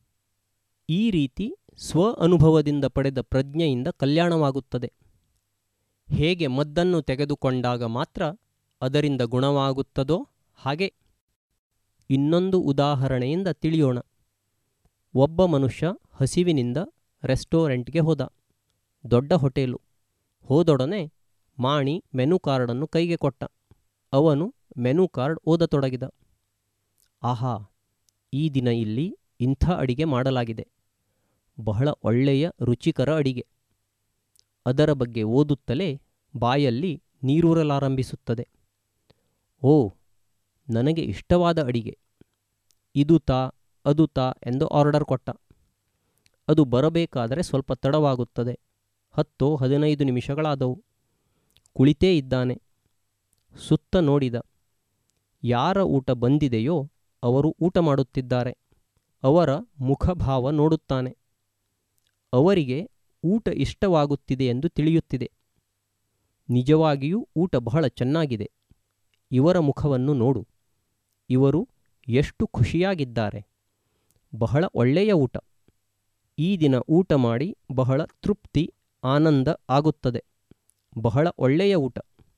ಈ ರೀತಿ ಸ್ವ ಅನುಭವದಿಂದ ಪಡೆದ ಪ್ರಜ್ಞೆಯಿಂದ ಕಲ್ಯಾಣವಾಗುತ್ತದೆ ಹೇಗೆ ಮದ್ದನ್ನು ತೆಗೆದುಕೊಂಡಾಗ ಮಾತ್ರ ಅದರಿಂದ ಗುಣವಾಗುತ್ತದೋ ಹಾಗೆ ಇನ್ನೊಂದು ಉದಾಹರಣೆಯಿಂದ ತಿಳಿಯೋಣ ಒಬ್ಬ ಮನುಷ್ಯ ಹಸಿವಿನಿಂದ ರೆಸ್ಟೋರೆಂಟ್ಗೆ ಹೋದ ದೊಡ್ಡ ಹೋಟೆಲು ಹೋದೊಡನೆ ಮಾಣಿ ಮೆನು ಕಾರ್ಡನ್ನು ಕೈಗೆ ಕೊಟ್ಟ ಅವನು ಮೆನು ಕಾರ್ಡ್ ಓದತೊಡಗಿದ ಆಹಾ ಈ ದಿನ ಇಲ್ಲಿ ಇಂಥ ಅಡಿಗೆ ಮಾಡಲಾಗಿದೆ ಬಹಳ ಒಳ್ಳೆಯ ರುಚಿಕರ ಅಡಿಗೆ ಅದರ ಬಗ್ಗೆ ಓದುತ್ತಲೇ ಬಾಯಲ್ಲಿ ನೀರೂರಲಾರಂಭಿಸುತ್ತದೆ ಓ ನನಗೆ ಇಷ್ಟವಾದ ಅಡಿಗೆ ಇದು ತಾ ಅದು ತಾ ಎಂದು ಆರ್ಡರ್ ಕೊಟ್ಟ ಅದು ಬರಬೇಕಾದರೆ ಸ್ವಲ್ಪ ತಡವಾಗುತ್ತದೆ ಹತ್ತೋ ಹದಿನೈದು ನಿಮಿಷಗಳಾದವು ಕುಳಿತೇ ಇದ್ದಾನೆ ಸುತ್ತ ನೋಡಿದ ಯಾರ ಊಟ ಬಂದಿದೆಯೋ ಅವರು ಊಟ ಮಾಡುತ್ತಿದ್ದಾರೆ ಅವರ ಮುಖಭಾವ ನೋಡುತ್ತಾನೆ ಅವರಿಗೆ ಊಟ ಇಷ್ಟವಾಗುತ್ತಿದೆ ಎಂದು ತಿಳಿಯುತ್ತಿದೆ ನಿಜವಾಗಿಯೂ ಊಟ ಬಹಳ ಚೆನ್ನಾಗಿದೆ ಇವರ ಮುಖವನ್ನು ನೋಡು ಇವರು ಎಷ್ಟು ಖುಷಿಯಾಗಿದ್ದಾರೆ ಬಹಳ ಒಳ್ಳೆಯ ಊಟ ಈ ದಿನ ಊಟ ಮಾಡಿ ಬಹಳ ತೃಪ್ತಿ ಆನಂದ ಆಗುತ್ತದೆ ಬಹಳ ಒಳ್ಳೆಯ ಊಟ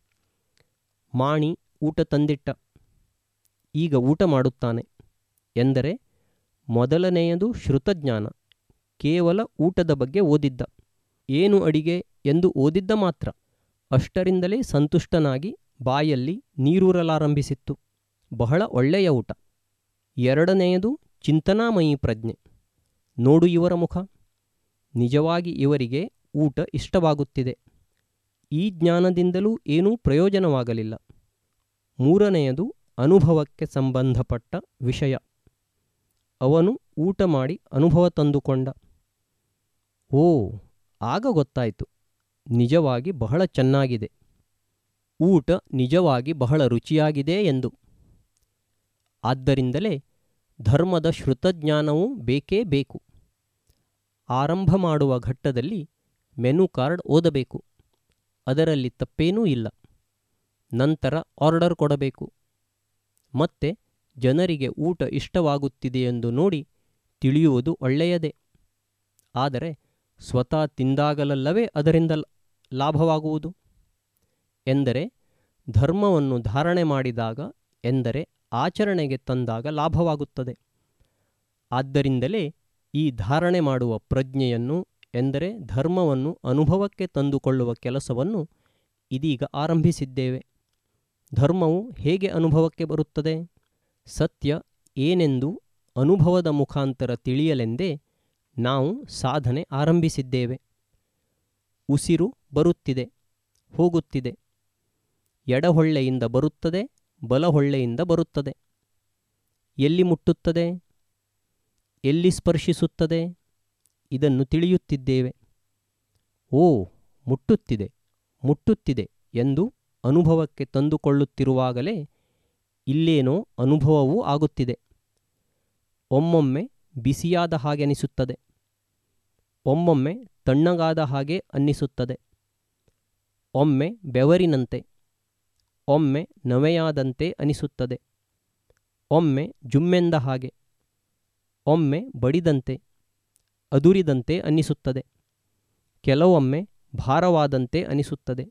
ಮಾಣಿ ಊಟ ತಂದಿಟ್ಟ ಈಗ ಊಟ ಮಾಡುತ್ತಾನೆ ಎಂದರೆ ಮೊದಲನೆಯದು ಶ್ರುತಜ್ಞಾನ ಕೇವಲ ಊಟದ ಬಗ್ಗೆ ಓದಿದ್ದ ಏನು ಅಡಿಗೆ ಎಂದು ಓದಿದ್ದ ಮಾತ್ರ ಅಷ್ಟರಿಂದಲೇ ಸಂತುಷ್ಟನಾಗಿ ಬಾಯಲ್ಲಿ ನೀರೂರಲಾರಂಭಿಸಿತ್ತು ಬಹಳ ಒಳ್ಳೆಯ ಊಟ ಎರಡನೆಯದು ಚಿಂತನಾಮಯಿ ಪ್ರಜ್ಞೆ ನೋಡು ಇವರ ಮುಖ ನಿಜವಾಗಿ ಇವರಿಗೆ ಊಟ ಇಷ್ಟವಾಗುತ್ತಿದೆ ಈ ಜ್ಞಾನದಿಂದಲೂ ಏನೂ ಪ್ರಯೋಜನವಾಗಲಿಲ್ಲ ಮೂರನೆಯದು ಅನುಭವಕ್ಕೆ ಸಂಬಂಧಪಟ್ಟ ವಿಷಯ ಅವನು ಊಟ ಮಾಡಿ ಅನುಭವ ತಂದುಕೊಂಡ ಓ ಆಗ ಗೊತ್ತಾಯಿತು ನಿಜವಾಗಿ ಬಹಳ ಚೆನ್ನಾಗಿದೆ ಊಟ ನಿಜವಾಗಿ ಬಹಳ ರುಚಿಯಾಗಿದೆ ಎಂದು ಆದ್ದರಿಂದಲೇ ಧರ್ಮದ ಶ್ರುತಜ್ಞಾನವೂ ಬೇಕೇ ಬೇಕು ಆರಂಭ ಮಾಡುವ ಘಟ್ಟದಲ್ಲಿ ಮೆನು ಕಾರ್ಡ್ ಓದಬೇಕು ಅದರಲ್ಲಿ ತಪ್ಪೇನೂ ಇಲ್ಲ ನಂತರ ಆರ್ಡರ್ ಕೊಡಬೇಕು ಮತ್ತೆ ಜನರಿಗೆ ಊಟ ಇಷ್ಟವಾಗುತ್ತಿದೆಯೆಂದು ನೋಡಿ ತಿಳಿಯುವುದು ಒಳ್ಳೆಯದೇ ಆದರೆ ಸ್ವತಃ ತಿಂದಾಗಲಲ್ಲವೇ ಅದರಿಂದ ಲಾಭವಾಗುವುದು ಎಂದರೆ ಧರ್ಮವನ್ನು ಧಾರಣೆ ಮಾಡಿದಾಗ ಎಂದರೆ ಆಚರಣೆಗೆ ತಂದಾಗ ಲಾಭವಾಗುತ್ತದೆ ಆದ್ದರಿಂದಲೇ ಈ ಧಾರಣೆ ಮಾಡುವ ಪ್ರಜ್ಞೆಯನ್ನು ಎಂದರೆ ಧರ್ಮವನ್ನು ಅನುಭವಕ್ಕೆ ತಂದುಕೊಳ್ಳುವ ಕೆಲಸವನ್ನು ಇದೀಗ ಆರಂಭಿಸಿದ್ದೇವೆ ಧರ್ಮವು ಹೇಗೆ ಅನುಭವಕ್ಕೆ ಬರುತ್ತದೆ ಸತ್ಯ ಏನೆಂದು ಅನುಭವದ ಮುಖಾಂತರ ತಿಳಿಯಲೆಂದೇ ನಾವು ಸಾಧನೆ ಆರಂಭಿಸಿದ್ದೇವೆ ಉಸಿರು ಬರುತ್ತಿದೆ ಹೋಗುತ್ತಿದೆ ಎಡಹೊಳ್ಳೆಯಿಂದ ಬರುತ್ತದೆ ಬಲಹೊಳ್ಳೆಯಿಂದ ಬರುತ್ತದೆ ಎಲ್ಲಿ ಮುಟ್ಟುತ್ತದೆ ಎಲ್ಲಿ ಸ್ಪರ್ಶಿಸುತ್ತದೆ ಇದನ್ನು ತಿಳಿಯುತ್ತಿದ್ದೇವೆ ಓ ಮುಟ್ಟುತ್ತಿದೆ ಮುಟ್ಟುತ್ತಿದೆ ಎಂದು ಅನುಭವಕ್ಕೆ ತಂದುಕೊಳ್ಳುತ್ತಿರುವಾಗಲೇ ಇಲ್ಲೇನೋ ಅನುಭವವೂ ಆಗುತ್ತಿದೆ ಒಮ್ಮೊಮ್ಮೆ ಬಿಸಿಯಾದ ಹಾಗೆ ಅನಿಸುತ್ತದೆ ಒಮ್ಮೊಮ್ಮೆ ತಣ್ಣಗಾದ ಹಾಗೆ ಅನ್ನಿಸುತ್ತದೆ ಒಮ್ಮೆ ಬೆವರಿನಂತೆ ಒಮ್ಮೆ ನವೆಯಾದಂತೆ ಅನಿಸುತ್ತದೆ ಒಮ್ಮೆ ಜುಮ್ಮೆಂದ ಹಾಗೆ ಒಮ್ಮೆ ಬಡಿದಂತೆ ಅದುರಿದಂತೆ ಅನ್ನಿಸುತ್ತದೆ ಕೆಲವೊಮ್ಮೆ ಭಾರವಾದಂತೆ ಅನಿಸುತ್ತದೆ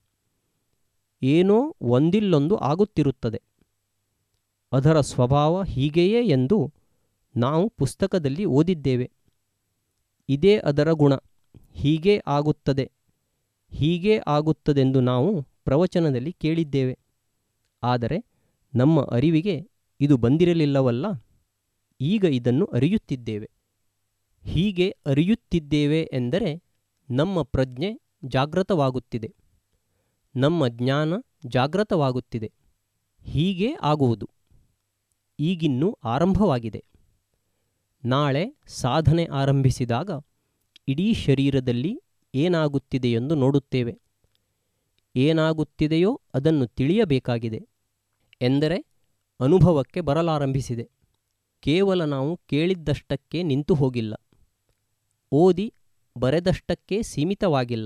ಏನೋ ಒಂದಿಲ್ಲೊಂದು ಆಗುತ್ತಿರುತ್ತದೆ ಅದರ ಸ್ವಭಾವ ಹೀಗೆಯೇ ಎಂದು ನಾವು ಪುಸ್ತಕದಲ್ಲಿ ಓದಿದ್ದೇವೆ ಇದೇ ಅದರ ಗುಣ ಹೀಗೇ ಆಗುತ್ತದೆ ಹೀಗೇ ಆಗುತ್ತದೆಂದು ನಾವು ಪ್ರವಚನದಲ್ಲಿ ಕೇಳಿದ್ದೇವೆ ಆದರೆ ನಮ್ಮ ಅರಿವಿಗೆ ಇದು ಬಂದಿರಲಿಲ್ಲವಲ್ಲ ಈಗ ಇದನ್ನು ಅರಿಯುತ್ತಿದ್ದೇವೆ ಹೀಗೆ ಅರಿಯುತ್ತಿದ್ದೇವೆ ಎಂದರೆ ನಮ್ಮ ಪ್ರಜ್ಞೆ ಜಾಗೃತವಾಗುತ್ತಿದೆ ನಮ್ಮ ಜ್ಞಾನ ಜಾಗೃತವಾಗುತ್ತಿದೆ ಹೀಗೇ ಆಗುವುದು ಈಗಿನ್ನೂ ಆರಂಭವಾಗಿದೆ ನಾಳೆ ಸಾಧನೆ ಆರಂಭಿಸಿದಾಗ ಇಡೀ ಶರೀರದಲ್ಲಿ ಏನಾಗುತ್ತಿದೆಯೆಂದು ನೋಡುತ್ತೇವೆ ಏನಾಗುತ್ತಿದೆಯೋ ಅದನ್ನು ತಿಳಿಯಬೇಕಾಗಿದೆ ಎಂದರೆ ಅನುಭವಕ್ಕೆ ಬರಲಾರಂಭಿಸಿದೆ ಕೇವಲ ನಾವು ಕೇಳಿದ್ದಷ್ಟಕ್ಕೆ ನಿಂತು ಹೋಗಿಲ್ಲ ಓದಿ ಬರೆದಷ್ಟಕ್ಕೆ ಸೀಮಿತವಾಗಿಲ್ಲ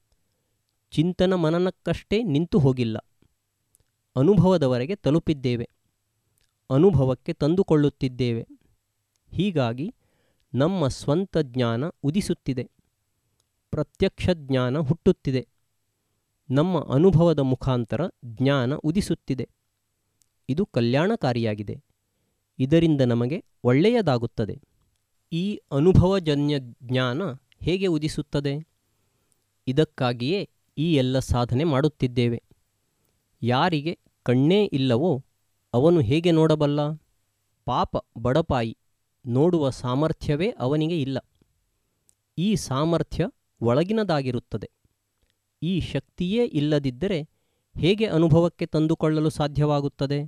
ಚಿಂತನ ಮನನಕ್ಕಷ್ಟೇ ನಿಂತು ಹೋಗಿಲ್ಲ ಅನುಭವದವರೆಗೆ ತಲುಪಿದ್ದೇವೆ ಅನುಭವಕ್ಕೆ ತಂದುಕೊಳ್ಳುತ್ತಿದ್ದೇವೆ ಹೀಗಾಗಿ ನಮ್ಮ ಸ್ವಂತ ಜ್ಞಾನ ಉದಿಸುತ್ತಿದೆ ಪ್ರತ್ಯಕ್ಷ ಜ್ಞಾನ ಹುಟ್ಟುತ್ತಿದೆ ನಮ್ಮ ಅನುಭವದ ಮುಖಾಂತರ ಜ್ಞಾನ ಉದಿಸುತ್ತಿದೆ ಇದು ಕಲ್ಯಾಣಕಾರಿಯಾಗಿದೆ ಇದರಿಂದ ನಮಗೆ ಒಳ್ಳೆಯದಾಗುತ್ತದೆ ಈ ಅನುಭವಜನ್ಯ ಜ್ಞಾನ ಹೇಗೆ ಉದಿಸುತ್ತದೆ ಇದಕ್ಕಾಗಿಯೇ ಈ ಎಲ್ಲ ಸಾಧನೆ ಮಾಡುತ್ತಿದ್ದೇವೆ ಯಾರಿಗೆ ಕಣ್ಣೇ ಇಲ್ಲವೋ ಅವನು ಹೇಗೆ ನೋಡಬಲ್ಲ ಪಾಪ ಬಡಪಾಯಿ ನೋಡುವ ಸಾಮರ್ಥ್ಯವೇ ಅವನಿಗೆ ಇಲ್ಲ ಈ ಸಾಮರ್ಥ್ಯ ಒಳಗಿನದಾಗಿರುತ್ತದೆ ಈ ಶಕ್ತಿಯೇ ಇಲ್ಲದಿದ್ದರೆ ಹೇಗೆ ಅನುಭವಕ್ಕೆ ತಂದುಕೊಳ್ಳಲು ಸಾಧ್ಯವಾಗುತ್ತದೆ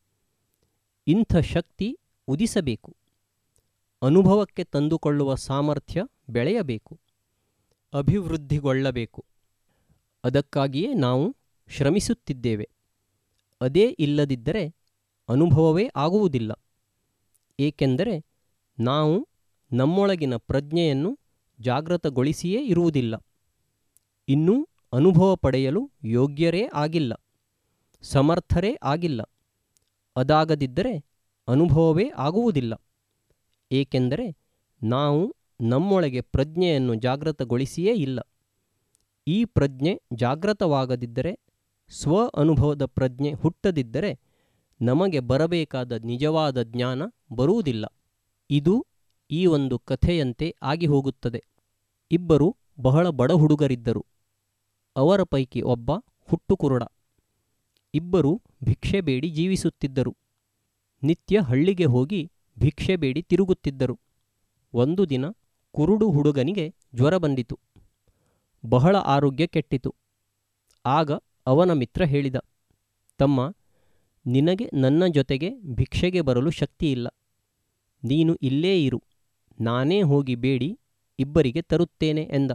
ಇಂಥ ಶಕ್ತಿ ಉದಿಸಬೇಕು ಅನುಭವಕ್ಕೆ ತಂದುಕೊಳ್ಳುವ ಸಾಮರ್ಥ್ಯ ಬೆಳೆಯಬೇಕು ಅಭಿವೃದ್ಧಿಗೊಳ್ಳಬೇಕು ಅದಕ್ಕಾಗಿಯೇ ನಾವು ಶ್ರಮಿಸುತ್ತಿದ್ದೇವೆ ಅದೇ ಇಲ್ಲದಿದ್ದರೆ ಅನುಭವವೇ ಆಗುವುದಿಲ್ಲ ಏಕೆಂದರೆ ನಾವು ನಮ್ಮೊಳಗಿನ ಪ್ರಜ್ಞೆಯನ್ನು ಜಾಗೃತಗೊಳಿಸಿಯೇ ಇರುವುದಿಲ್ಲ ಇನ್ನೂ ಅನುಭವ ಪಡೆಯಲು ಯೋಗ್ಯರೇ ಆಗಿಲ್ಲ ಸಮರ್ಥರೇ ಆಗಿಲ್ಲ ಅದಾಗದಿದ್ದರೆ ಅನುಭವವೇ ಆಗುವುದಿಲ್ಲ ಏಕೆಂದರೆ ನಾವು ನಮ್ಮೊಳಗೆ ಪ್ರಜ್ಞೆಯನ್ನು ಜಾಗೃತಗೊಳಿಸಿಯೇ ಇಲ್ಲ ಈ ಪ್ರಜ್ಞೆ ಜಾಗೃತವಾಗದಿದ್ದರೆ ಸ್ವ ಅನುಭವದ ಪ್ರಜ್ಞೆ ಹುಟ್ಟದಿದ್ದರೆ ನಮಗೆ ಬರಬೇಕಾದ ನಿಜವಾದ ಜ್ಞಾನ ಬರುವುದಿಲ್ಲ ಇದು ಈ ಒಂದು ಕಥೆಯಂತೆ ಆಗಿ ಹೋಗುತ್ತದೆ ಇಬ್ಬರು ಬಹಳ ಬಡ ಹುಡುಗರಿದ್ದರು ಅವರ ಪೈಕಿ ಒಬ್ಬ ಹುಟ್ಟುಕುರುಡ ಇಬ್ಬರು ಭಿಕ್ಷೆ ಬೇಡಿ ಜೀವಿಸುತ್ತಿದ್ದರು ನಿತ್ಯ ಹಳ್ಳಿಗೆ ಹೋಗಿ ಭಿಕ್ಷೆ ಬೇಡಿ ತಿರುಗುತ್ತಿದ್ದರು ಒಂದು ದಿನ ಕುರುಡು ಹುಡುಗನಿಗೆ ಜ್ವರ ಬಂದಿತು ಬಹಳ ಆರೋಗ್ಯ ಕೆಟ್ಟಿತು ಆಗ ಅವನ ಮಿತ್ರ ಹೇಳಿದ ತಮ್ಮ ನಿನಗೆ ನನ್ನ ಜೊತೆಗೆ ಭಿಕ್ಷೆಗೆ ಬರಲು ಶಕ್ತಿಯಿಲ್ಲ ನೀನು ಇಲ್ಲೇ ಇರು ನಾನೇ ಹೋಗಿ ಬೇಡಿ ಇಬ್ಬರಿಗೆ ತರುತ್ತೇನೆ ಎಂದ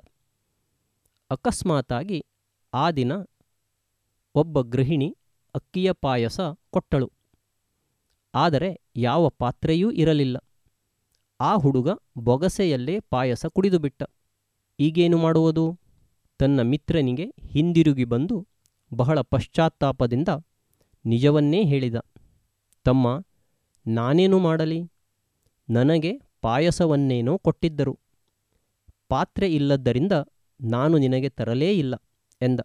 ಅಕಸ್ಮಾತಾಗಿ ಆ ದಿನ ಒಬ್ಬ ಗೃಹಿಣಿ ಅಕ್ಕಿಯ ಪಾಯಸ ಕೊಟ್ಟಳು ಆದರೆ ಯಾವ ಪಾತ್ರೆಯೂ ಇರಲಿಲ್ಲ ಆ ಹುಡುಗ ಬೊಗಸೆಯಲ್ಲೇ ಪಾಯಸ ಕುಡಿದುಬಿಟ್ಟ ಈಗೇನು ಮಾಡುವುದು ತನ್ನ ಮಿತ್ರನಿಗೆ ಹಿಂದಿರುಗಿ ಬಂದು ಬಹಳ ಪಶ್ಚಾತ್ತಾಪದಿಂದ ನಿಜವನ್ನೇ ಹೇಳಿದ ತಮ್ಮ ನಾನೇನು ಮಾಡಲಿ ನನಗೆ ಪಾಯಸವನ್ನೇನೋ ಕೊಟ್ಟಿದ್ದರು ಪಾತ್ರೆ ಇಲ್ಲದ್ದರಿಂದ ನಾನು ನಿನಗೆ ತರಲೇ ಇಲ್ಲ ಎಂದ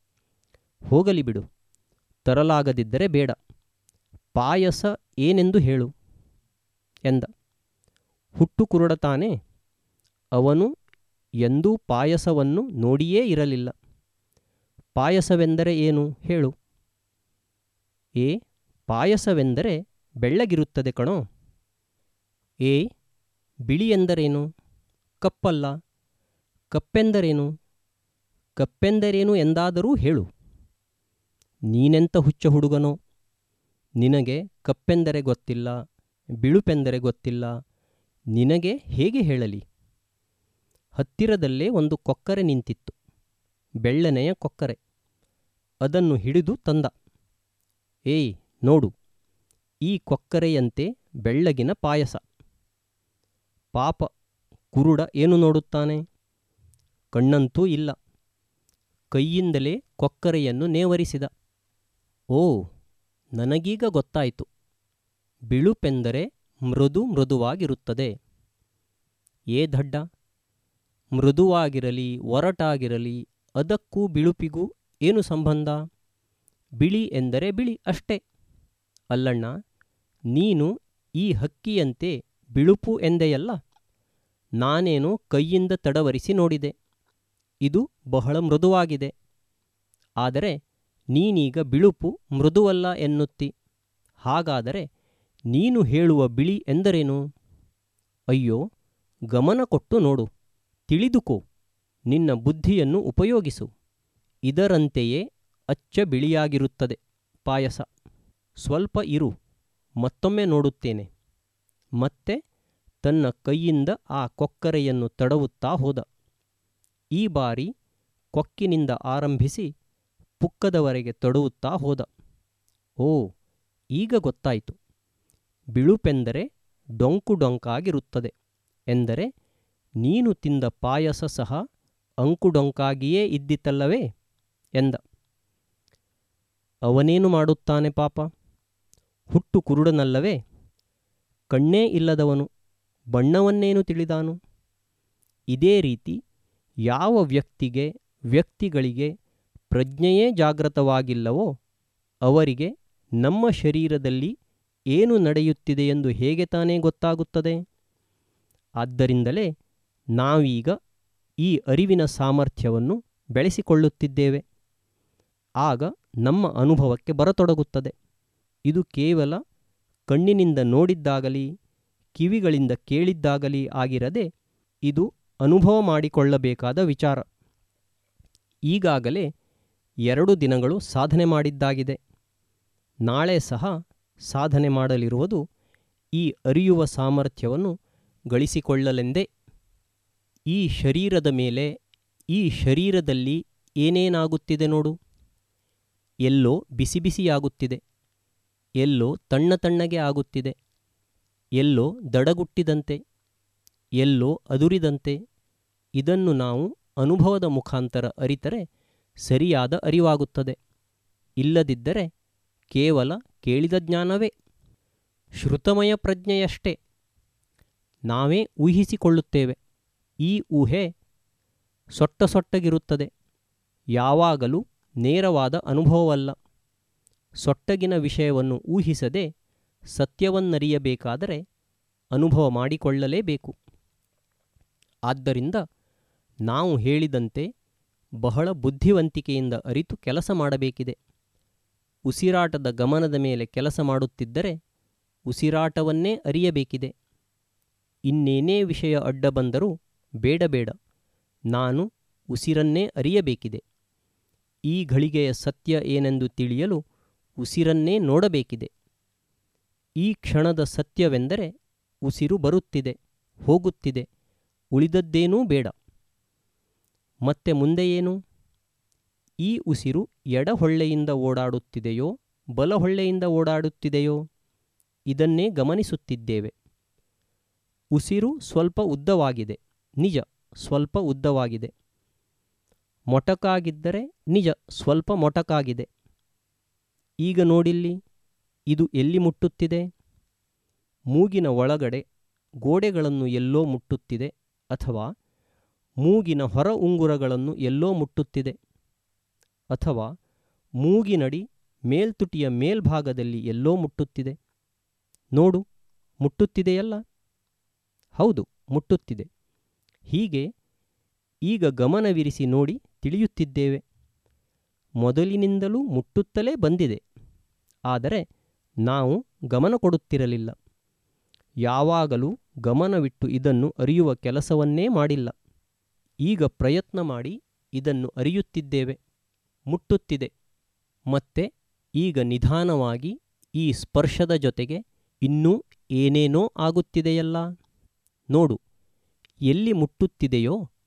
ಹೋಗಲಿ ಬಿಡು ತರಲಾಗದಿದ್ದರೆ ಬೇಡ ಪಾಯಸ ಏನೆಂದು ಹೇಳು ಎಂದ ಹುಟ್ಟು ಕುರುಡತಾನೆ ಅವನು ಎಂದೂ ಪಾಯಸವನ್ನು ನೋಡಿಯೇ ಇರಲಿಲ್ಲ ಪಾಯಸವೆಂದರೆ ಏನು ಹೇಳು ಏ ಪಾಯಸವೆಂದರೆ ಬೆಳ್ಳಗಿರುತ್ತದೆ ಕಣೋ ಏ ಬಿಳಿ ಎಂದರೇನು ಕಪ್ಪಲ್ಲ ಕಪ್ಪೆಂದರೇನು ಕಪ್ಪೆಂದರೇನು ಎಂದಾದರೂ ಹೇಳು ನೀನೆಂತ ಹುಚ್ಚ ಹುಡುಗನೋ ನಿನಗೆ ಕಪ್ಪೆಂದರೆ ಗೊತ್ತಿಲ್ಲ ಬಿಳುಪೆಂದರೆ ಗೊತ್ತಿಲ್ಲ ನಿನಗೆ ಹೇಗೆ ಹೇಳಲಿ ಹತ್ತಿರದಲ್ಲೇ ಒಂದು ಕೊಕ್ಕರೆ ನಿಂತಿತ್ತು ಬೆಳ್ಳನೆಯ ಕೊಕ್ಕರೆ ಅದನ್ನು ಹಿಡಿದು ತಂದ ಏಯ್ ನೋಡು ಈ ಕೊಕ್ಕರೆಯಂತೆ ಬೆಳ್ಳಗಿನ ಪಾಯಸ ಪಾಪ ಕುರುಡ ಏನು ನೋಡುತ್ತಾನೆ ಕಣ್ಣಂತೂ ಇಲ್ಲ ಕೈಯಿಂದಲೇ ಕೊಕ್ಕರೆಯನ್ನು ನೇವರಿಸಿದ ಓ ನನಗೀಗ ಗೊತ್ತಾಯಿತು ಬಿಳುಪೆಂದರೆ ಮೃದು ಮೃದುವಾಗಿರುತ್ತದೆ ಏ ದಡ್ಡ ಮೃದುವಾಗಿರಲಿ ಒರಟಾಗಿರಲಿ ಅದಕ್ಕೂ ಬಿಳುಪಿಗೂ ಏನು ಸಂಬಂಧ ಬಿಳಿ ಎಂದರೆ ಬಿಳಿ ಅಷ್ಟೇ ಅಲ್ಲಣ್ಣ ನೀನು ಈ ಹಕ್ಕಿಯಂತೆ ಬಿಳುಪು ಎಂದೆಯಲ್ಲ ನಾನೇನು ಕೈಯಿಂದ ತಡವರಿಸಿ ನೋಡಿದೆ ಇದು ಬಹಳ ಮೃದುವಾಗಿದೆ ಆದರೆ ನೀನೀಗ ಬಿಳುಪು ಮೃದುವಲ್ಲ ಎನ್ನುತ್ತಿ ಹಾಗಾದರೆ ನೀನು ಹೇಳುವ ಬಿಳಿ ಎಂದರೇನು ಅಯ್ಯೋ ಗಮನ ಕೊಟ್ಟು ನೋಡು ತಿಳಿದುಕೋ ನಿನ್ನ ಬುದ್ಧಿಯನ್ನು ಉಪಯೋಗಿಸು ಇದರಂತೆಯೇ ಅಚ್ಚ ಬಿಳಿಯಾಗಿರುತ್ತದೆ ಪಾಯಸ ಸ್ವಲ್ಪ ಇರು ಮತ್ತೊಮ್ಮೆ ನೋಡುತ್ತೇನೆ ಮತ್ತೆ ತನ್ನ ಕೈಯಿಂದ ಆ ಕೊಕ್ಕರೆಯನ್ನು ತಡವುತ್ತಾ ಹೋದ ಈ ಬಾರಿ ಕೊಕ್ಕಿನಿಂದ ಆರಂಭಿಸಿ ಪುಕ್ಕದವರೆಗೆ ತಡುವುತ್ತಾ ಹೋದ ಓ ಈಗ ಗೊತ್ತಾಯಿತು ಬಿಳುಪೆಂದರೆ ಡೊಂಕು ಡೊಂಕಾಗಿರುತ್ತದೆ ಎಂದರೆ ನೀನು ತಿಂದ ಪಾಯಸ ಸಹ ಅಂಕುಡೊಂಕಾಗಿಯೇ ಇದ್ದಿತಲ್ಲವೇ ಎಂದ ಅವನೇನು ಮಾಡುತ್ತಾನೆ ಪಾಪ ಹುಟ್ಟು ಕುರುಡನಲ್ಲವೇ ಕಣ್ಣೇ ಇಲ್ಲದವನು ಬಣ್ಣವನ್ನೇನು ತಿಳಿದಾನು ಇದೇ ರೀತಿ ಯಾವ ವ್ಯಕ್ತಿಗೆ ವ್ಯಕ್ತಿಗಳಿಗೆ ಪ್ರಜ್ಞೆಯೇ ಜಾಗೃತವಾಗಿಲ್ಲವೋ ಅವರಿಗೆ ನಮ್ಮ ಶರೀರದಲ್ಲಿ ಏನು ನಡೆಯುತ್ತಿದೆಯೆಂದು ಹೇಗೆ ತಾನೇ ಗೊತ್ತಾಗುತ್ತದೆ ಆದ್ದರಿಂದಲೇ ನಾವೀಗ ಈ ಅರಿವಿನ ಸಾಮರ್ಥ್ಯವನ್ನು ಬೆಳೆಸಿಕೊಳ್ಳುತ್ತಿದ್ದೇವೆ ಆಗ ನಮ್ಮ ಅನುಭವಕ್ಕೆ ಬರತೊಡಗುತ್ತದೆ ಇದು ಕೇವಲ ಕಣ್ಣಿನಿಂದ ನೋಡಿದ್ದಾಗಲಿ ಕಿವಿಗಳಿಂದ ಕೇಳಿದ್ದಾಗಲಿ ಆಗಿರದೆ ಇದು ಅನುಭವ ಮಾಡಿಕೊಳ್ಳಬೇಕಾದ ವಿಚಾರ ಈಗಾಗಲೇ ಎರಡು ದಿನಗಳು ಸಾಧನೆ ಮಾಡಿದ್ದಾಗಿದೆ ನಾಳೆ ಸಹ ಸಾಧನೆ ಮಾಡಲಿರುವುದು ಈ ಅರಿಯುವ ಸಾಮರ್ಥ್ಯವನ್ನು ಗಳಿಸಿಕೊಳ್ಳಲೆಂದೇ ಈ ಶರೀರದ ಮೇಲೆ ಈ ಶರೀರದಲ್ಲಿ ಏನೇನಾಗುತ್ತಿದೆ ನೋಡು ಎಲ್ಲೋ ಬಿಸಿ ಬಿಸಿಯಾಗುತ್ತಿದೆ ಎಲ್ಲೋ ತಣ್ಣ ತಣ್ಣಗೆ ಆಗುತ್ತಿದೆ ಎಲ್ಲೋ ದಡಗುಟ್ಟಿದಂತೆ ಎಲ್ಲೋ ಅದುರಿದಂತೆ ಇದನ್ನು ನಾವು ಅನುಭವದ ಮುಖಾಂತರ ಅರಿತರೆ ಸರಿಯಾದ ಅರಿವಾಗುತ್ತದೆ ಇಲ್ಲದಿದ್ದರೆ ಕೇವಲ ಕೇಳಿದ ಜ್ಞಾನವೇ ಶ್ರುತಮಯ ಪ್ರಜ್ಞೆಯಷ್ಟೇ ನಾವೇ ಊಹಿಸಿಕೊಳ್ಳುತ್ತೇವೆ ಈ ಊಹೆ ಸೊಟ್ಟ ಸೊಟ್ಟಗಿರುತ್ತದೆ ಯಾವಾಗಲೂ ನೇರವಾದ ಅನುಭವವಲ್ಲ ಸೊಟ್ಟಗಿನ ವಿಷಯವನ್ನು ಊಹಿಸದೆ ಸತ್ಯವನ್ನರಿಯಬೇಕಾದರೆ ಅನುಭವ ಮಾಡಿಕೊಳ್ಳಲೇಬೇಕು ಆದ್ದರಿಂದ ನಾವು ಹೇಳಿದಂತೆ ಬಹಳ ಬುದ್ಧಿವಂತಿಕೆಯಿಂದ ಅರಿತು ಕೆಲಸ ಮಾಡಬೇಕಿದೆ ಉಸಿರಾಟದ ಗಮನದ ಮೇಲೆ ಕೆಲಸ ಮಾಡುತ್ತಿದ್ದರೆ ಉಸಿರಾಟವನ್ನೇ ಅರಿಯಬೇಕಿದೆ ಇನ್ನೇನೇ ವಿಷಯ ಅಡ್ಡ ಬಂದರೂ ಬೇಡ ಬೇಡ ನಾನು ಉಸಿರನ್ನೇ ಅರಿಯಬೇಕಿದೆ ಈ ಘಳಿಗೆಯ ಸತ್ಯ ಏನೆಂದು ತಿಳಿಯಲು ಉಸಿರನ್ನೇ ನೋಡಬೇಕಿದೆ ಈ ಕ್ಷಣದ ಸತ್ಯವೆಂದರೆ ಉಸಿರು ಬರುತ್ತಿದೆ ಹೋಗುತ್ತಿದೆ ಉಳಿದದ್ದೇನೂ ಬೇಡ ಮತ್ತೆ ಮುಂದೆ ಏನು ಈ ಉಸಿರು ಎಡಹೊಳ್ಳೆಯಿಂದ ಓಡಾಡುತ್ತಿದೆಯೋ ಬಲಹೊಳ್ಳೆಯಿಂದ ಓಡಾಡುತ್ತಿದೆಯೋ ಇದನ್ನೇ ಗಮನಿಸುತ್ತಿದ್ದೇವೆ ಉಸಿರು ಸ್ವಲ್ಪ ಉದ್ದವಾಗಿದೆ ನಿಜ ಸ್ವಲ್ಪ ಉದ್ದವಾಗಿದೆ ಮೊಟಕಾಗಿದ್ದರೆ ನಿಜ ಸ್ವಲ್ಪ ಮೊಟಕಾಗಿದೆ ಈಗ ನೋಡಿಲ್ಲಿ ಇದು ಎಲ್ಲಿ ಮುಟ್ಟುತ್ತಿದೆ ಮೂಗಿನ ಒಳಗಡೆ ಗೋಡೆಗಳನ್ನು ಎಲ್ಲೋ ಮುಟ್ಟುತ್ತಿದೆ ಅಥವಾ ಮೂಗಿನ ಹೊರ ಉಂಗುರಗಳನ್ನು ಎಲ್ಲೋ ಮುಟ್ಟುತ್ತಿದೆ ಅಥವಾ ಮೂಗಿನಡಿ ಮೇಲ್ತುಟಿಯ ಮೇಲ್ಭಾಗದಲ್ಲಿ ಎಲ್ಲೋ ಮುಟ್ಟುತ್ತಿದೆ ನೋಡು ಮುಟ್ಟುತ್ತಿದೆಯಲ್ಲ ಹೌದು ಮುಟ್ಟುತ್ತಿದೆ ಹೀಗೆ ಈಗ ಗಮನವಿರಿಸಿ ನೋಡಿ ತಿಳಿಯುತ್ತಿದ್ದೇವೆ ಮೊದಲಿನಿಂದಲೂ ಮುಟ್ಟುತ್ತಲೇ ಬಂದಿದೆ ಆದರೆ ನಾವು ಗಮನ ಕೊಡುತ್ತಿರಲಿಲ್ಲ ಯಾವಾಗಲೂ ಗಮನವಿಟ್ಟು ಇದನ್ನು ಅರಿಯುವ ಕೆಲಸವನ್ನೇ ಮಾಡಿಲ್ಲ ಈಗ ಪ್ರಯತ್ನ ಮಾಡಿ ಇದನ್ನು ಅರಿಯುತ್ತಿದ್ದೇವೆ ಮುಟ್ಟುತ್ತಿದೆ ಮತ್ತೆ ಈಗ ನಿಧಾನವಾಗಿ ಈ ಸ್ಪರ್ಶದ ಜೊತೆಗೆ ಇನ್ನೂ ಏನೇನೋ ಆಗುತ್ತಿದೆಯಲ್ಲ ನೋಡು ಎಲ್ಲಿ ಮುಟ್ಟುತ್ತಿದೆಯೋ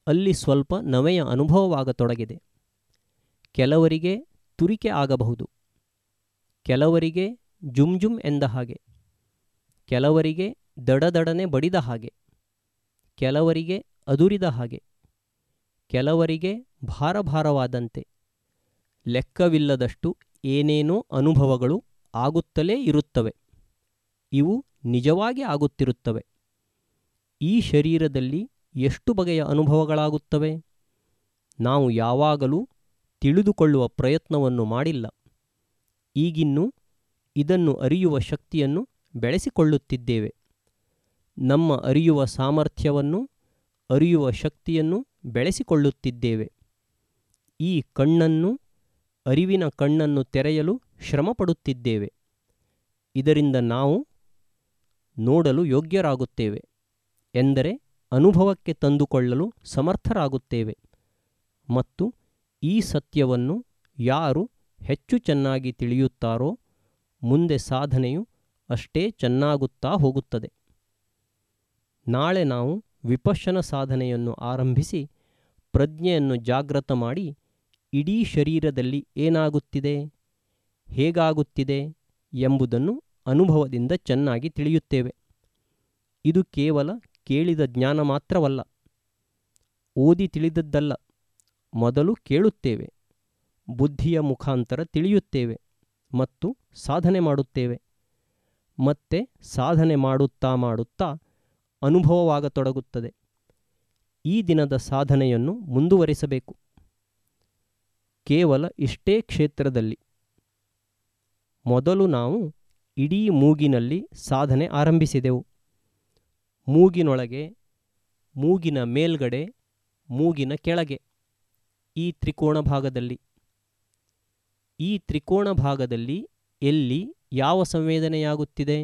ಅಲ್ಲಿ ಸ್ವಲ್ಪ ನವೆಯ ಅನುಭವವಾಗತೊಡಗಿದೆ ಕೆಲವರಿಗೆ ತುರಿಕೆ ಆಗಬಹುದು ಕೆಲವರಿಗೆ ಜುಮ್ ಜುಮ್ ಎಂದ ಹಾಗೆ ಕೆಲವರಿಗೆ ದಡದಡನೆ ಬಡಿದ ಹಾಗೆ ಕೆಲವರಿಗೆ ಅದುರಿದ ಹಾಗೆ ಕೆಲವರಿಗೆ ಭಾರಭಾರವಾದಂತೆ ಲೆಕ್ಕವಿಲ್ಲದಷ್ಟು ಏನೇನೋ ಅನುಭವಗಳು ಆಗುತ್ತಲೇ ಇರುತ್ತವೆ ಇವು ನಿಜವಾಗಿ ಆಗುತ್ತಿರುತ್ತವೆ ಈ ಶರೀರದಲ್ಲಿ ಎಷ್ಟು ಬಗೆಯ ಅನುಭವಗಳಾಗುತ್ತವೆ ನಾವು ಯಾವಾಗಲೂ ತಿಳಿದುಕೊಳ್ಳುವ ಪ್ರಯತ್ನವನ್ನು ಮಾಡಿಲ್ಲ ಈಗಿನ್ನೂ ಇದನ್ನು ಅರಿಯುವ ಶಕ್ತಿಯನ್ನು ಬೆಳೆಸಿಕೊಳ್ಳುತ್ತಿದ್ದೇವೆ ನಮ್ಮ ಅರಿಯುವ ಸಾಮರ್ಥ್ಯವನ್ನು ಅರಿಯುವ ಶಕ್ತಿಯನ್ನು ಬೆಳೆಸಿಕೊಳ್ಳುತ್ತಿದ್ದೇವೆ ಈ ಕಣ್ಣನ್ನು ಅರಿವಿನ ಕಣ್ಣನ್ನು ತೆರೆಯಲು ಶ್ರಮಪಡುತ್ತಿದ್ದೇವೆ ಇದರಿಂದ ನಾವು ನೋಡಲು ಯೋಗ್ಯರಾಗುತ್ತೇವೆ ಎಂದರೆ ಅನುಭವಕ್ಕೆ ತಂದುಕೊಳ್ಳಲು ಸಮರ್ಥರಾಗುತ್ತೇವೆ ಮತ್ತು ಈ ಸತ್ಯವನ್ನು ಯಾರು ಹೆಚ್ಚು ಚೆನ್ನಾಗಿ ತಿಳಿಯುತ್ತಾರೋ ಮುಂದೆ ಸಾಧನೆಯು ಅಷ್ಟೇ ಚೆನ್ನಾಗುತ್ತಾ ಹೋಗುತ್ತದೆ ನಾಳೆ ನಾವು ವಿಪಶ್ಯನ ಸಾಧನೆಯನ್ನು ಆರಂಭಿಸಿ ಪ್ರಜ್ಞೆಯನ್ನು ಜಾಗೃತ ಮಾಡಿ ಇಡೀ ಶರೀರದಲ್ಲಿ ಏನಾಗುತ್ತಿದೆ ಹೇಗಾಗುತ್ತಿದೆ ಎಂಬುದನ್ನು ಅನುಭವದಿಂದ ಚೆನ್ನಾಗಿ ತಿಳಿಯುತ್ತೇವೆ ಇದು ಕೇವಲ ಕೇಳಿದ ಜ್ಞಾನ ಮಾತ್ರವಲ್ಲ ಓದಿ ತಿಳಿದದ್ದಲ್ಲ ಮೊದಲು ಕೇಳುತ್ತೇವೆ ಬುದ್ಧಿಯ ಮುಖಾಂತರ ತಿಳಿಯುತ್ತೇವೆ ಮತ್ತು ಸಾಧನೆ ಮಾಡುತ್ತೇವೆ ಮತ್ತೆ ಸಾಧನೆ ಮಾಡುತ್ತಾ ಮಾಡುತ್ತಾ ಅನುಭವವಾಗತೊಡಗುತ್ತದೆ ಈ ದಿನದ ಸಾಧನೆಯನ್ನು ಮುಂದುವರಿಸಬೇಕು ಕೇವಲ ಇಷ್ಟೇ ಕ್ಷೇತ್ರದಲ್ಲಿ ಮೊದಲು ನಾವು ಇಡೀ ಮೂಗಿನಲ್ಲಿ ಸಾಧನೆ ಆರಂಭಿಸಿದೆವು ಮೂಗಿನೊಳಗೆ ಮೂಗಿನ ಮೇಲ್ಗಡೆ ಮೂಗಿನ ಕೆಳಗೆ ಈ ತ್ರಿಕೋಣ ಭಾಗದಲ್ಲಿ ಈ ತ್ರಿಕೋಣ ಭಾಗದಲ್ಲಿ ಎಲ್ಲಿ ಯಾವ ಸಂವೇದನೆಯಾಗುತ್ತಿದೆ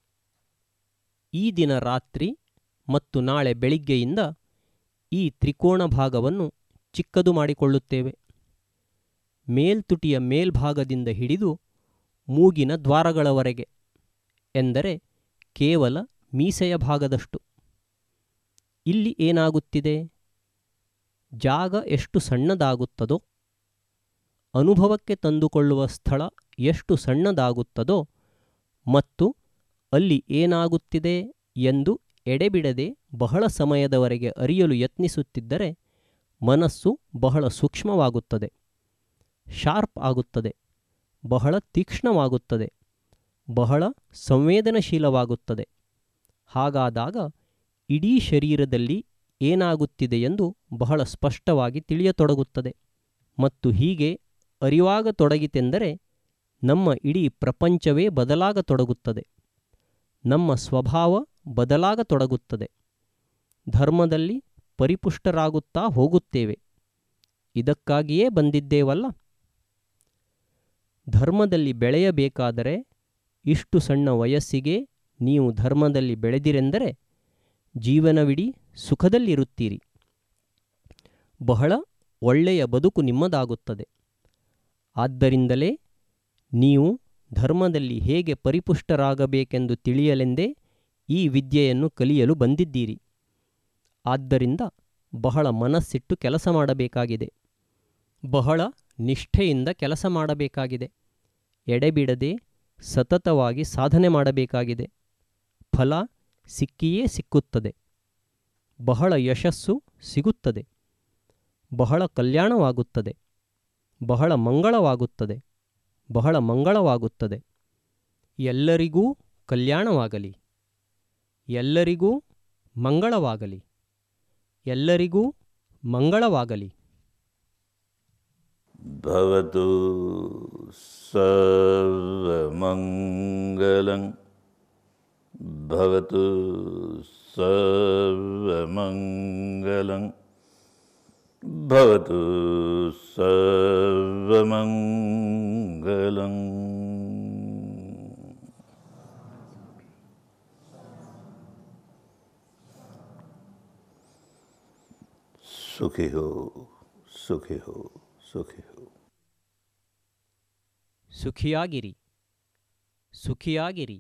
ಈ ದಿನ ರಾತ್ರಿ ಮತ್ತು ನಾಳೆ ಬೆಳಿಗ್ಗೆಯಿಂದ ಈ ತ್ರಿಕೋಣ ಭಾಗವನ್ನು ಚಿಕ್ಕದು ಮಾಡಿಕೊಳ್ಳುತ್ತೇವೆ ಮೇಲ್ತುಟಿಯ ಮೇಲ್ಭಾಗದಿಂದ ಹಿಡಿದು ಮೂಗಿನ ದ್ವಾರಗಳವರೆಗೆ ಎಂದರೆ ಕೇವಲ ಮೀಸೆಯ ಭಾಗದಷ್ಟು ಇಲ್ಲಿ ಏನಾಗುತ್ತಿದೆ ಜಾಗ ಎಷ್ಟು ಸಣ್ಣದಾಗುತ್ತದೋ ಅನುಭವಕ್ಕೆ ತಂದುಕೊಳ್ಳುವ ಸ್ಥಳ ಎಷ್ಟು ಸಣ್ಣದಾಗುತ್ತದೋ ಮತ್ತು ಅಲ್ಲಿ ಏನಾಗುತ್ತಿದೆ ಎಂದು ಎಡೆಬಿಡದೆ ಬಹಳ ಸಮಯದವರೆಗೆ ಅರಿಯಲು ಯತ್ನಿಸುತ್ತಿದ್ದರೆ ಮನಸ್ಸು ಬಹಳ ಸೂಕ್ಷ್ಮವಾಗುತ್ತದೆ ಶಾರ್ಪ್ ಆಗುತ್ತದೆ ಬಹಳ ತೀಕ್ಷ್ಣವಾಗುತ್ತದೆ ಬಹಳ ಸಂವೇದನಶೀಲವಾಗುತ್ತದೆ ಹಾಗಾದಾಗ ಇಡೀ ಶರೀರದಲ್ಲಿ ಏನಾಗುತ್ತಿದೆ ಎಂದು ಬಹಳ ಸ್ಪಷ್ಟವಾಗಿ ತಿಳಿಯತೊಡಗುತ್ತದೆ ಮತ್ತು ಹೀಗೆ ಅರಿವಾಗತೊಡಗಿತೆಂದರೆ ನಮ್ಮ ಇಡೀ ಪ್ರಪಂಚವೇ ಬದಲಾಗತೊಡಗುತ್ತದೆ ನಮ್ಮ ಸ್ವಭಾವ ಬದಲಾಗತೊಡಗುತ್ತದೆ ಧರ್ಮದಲ್ಲಿ ಪರಿಪುಷ್ಟರಾಗುತ್ತಾ ಹೋಗುತ್ತೇವೆ ಇದಕ್ಕಾಗಿಯೇ ಬಂದಿದ್ದೇವಲ್ಲ ಧರ್ಮದಲ್ಲಿ ಬೆಳೆಯಬೇಕಾದರೆ ಇಷ್ಟು ಸಣ್ಣ ವಯಸ್ಸಿಗೆ ನೀವು ಧರ್ಮದಲ್ಲಿ ಬೆಳೆದಿರೆಂದರೆ ಜೀವನವಿಡೀ ಸುಖದಲ್ಲಿರುತ್ತೀರಿ ಬಹಳ ಒಳ್ಳೆಯ ಬದುಕು ನಿಮ್ಮದಾಗುತ್ತದೆ ಆದ್ದರಿಂದಲೇ ನೀವು ಧರ್ಮದಲ್ಲಿ ಹೇಗೆ ಪರಿಪುಷ್ಟರಾಗಬೇಕೆಂದು ತಿಳಿಯಲೆಂದೇ ಈ ವಿದ್ಯೆಯನ್ನು ಕಲಿಯಲು ಬಂದಿದ್ದೀರಿ ಆದ್ದರಿಂದ ಬಹಳ ಮನಸ್ಸಿಟ್ಟು ಕೆಲಸ ಮಾಡಬೇಕಾಗಿದೆ ಬಹಳ ನಿಷ್ಠೆಯಿಂದ ಕೆಲಸ ಮಾಡಬೇಕಾಗಿದೆ ಎಡೆಬಿಡದೆ ಸತತವಾಗಿ ಸಾಧನೆ ಮಾಡಬೇಕಾಗಿದೆ ಫಲ ಸಿಕ್ಕಿಯೇ ಸಿಕ್ಕುತ್ತದೆ ಬಹಳ ಯಶಸ್ಸು ಸಿಗುತ್ತದೆ ಬಹಳ ಕಲ್ಯಾಣವಾಗುತ್ತದೆ ಬಹಳ ಮಂಗಳವಾಗುತ್ತದೆ ಬಹಳ ಮಂಗಳವಾಗುತ್ತದೆ ಎಲ್ಲರಿಗೂ ಕಲ್ಯಾಣವಾಗಲಿ ಎಲ್ಲರಿಗೂ ಮಂಗಳವಾಗಲಿ ಎಲ್ಲರಿಗೂ ಮಂಗಳವಾಗಲಿ भवतु सर्वमङ्गलं भवतु सर्वमङ्गलं भवतु सर्वमङ्गलम् सुखी हो सुखी हो सुखी हो ಸುಖಿಯಾಗಿರಿ ಸುಖಿಯಾಗಿರಿ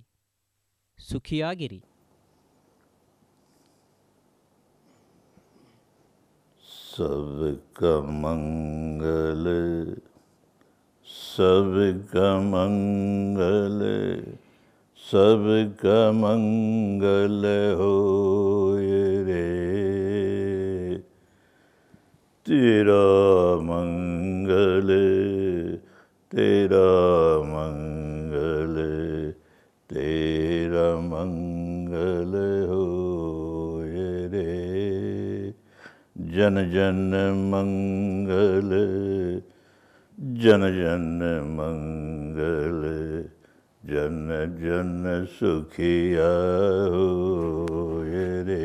ಸುಖಿಯಾಗಿರಿ सबका मंगल सबका मंगल सबका मंगल हो रे तेरा मंगल तेरा मंगल तेरा मंगल हो रे जन जन मंगल जन जन मंगल जन जन सुखिया हो रे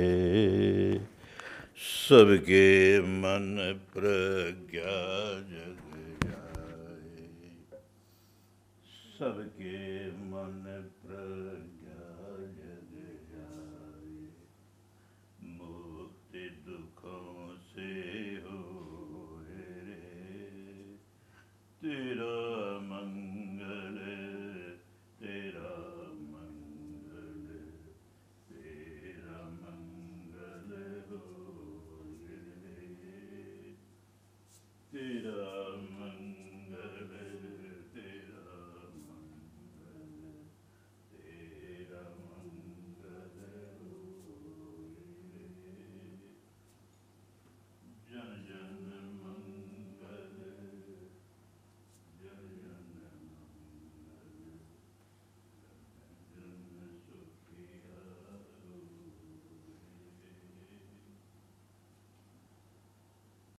सबके मन प्रज्ञा जग जाए सबके मन प्रज्ञा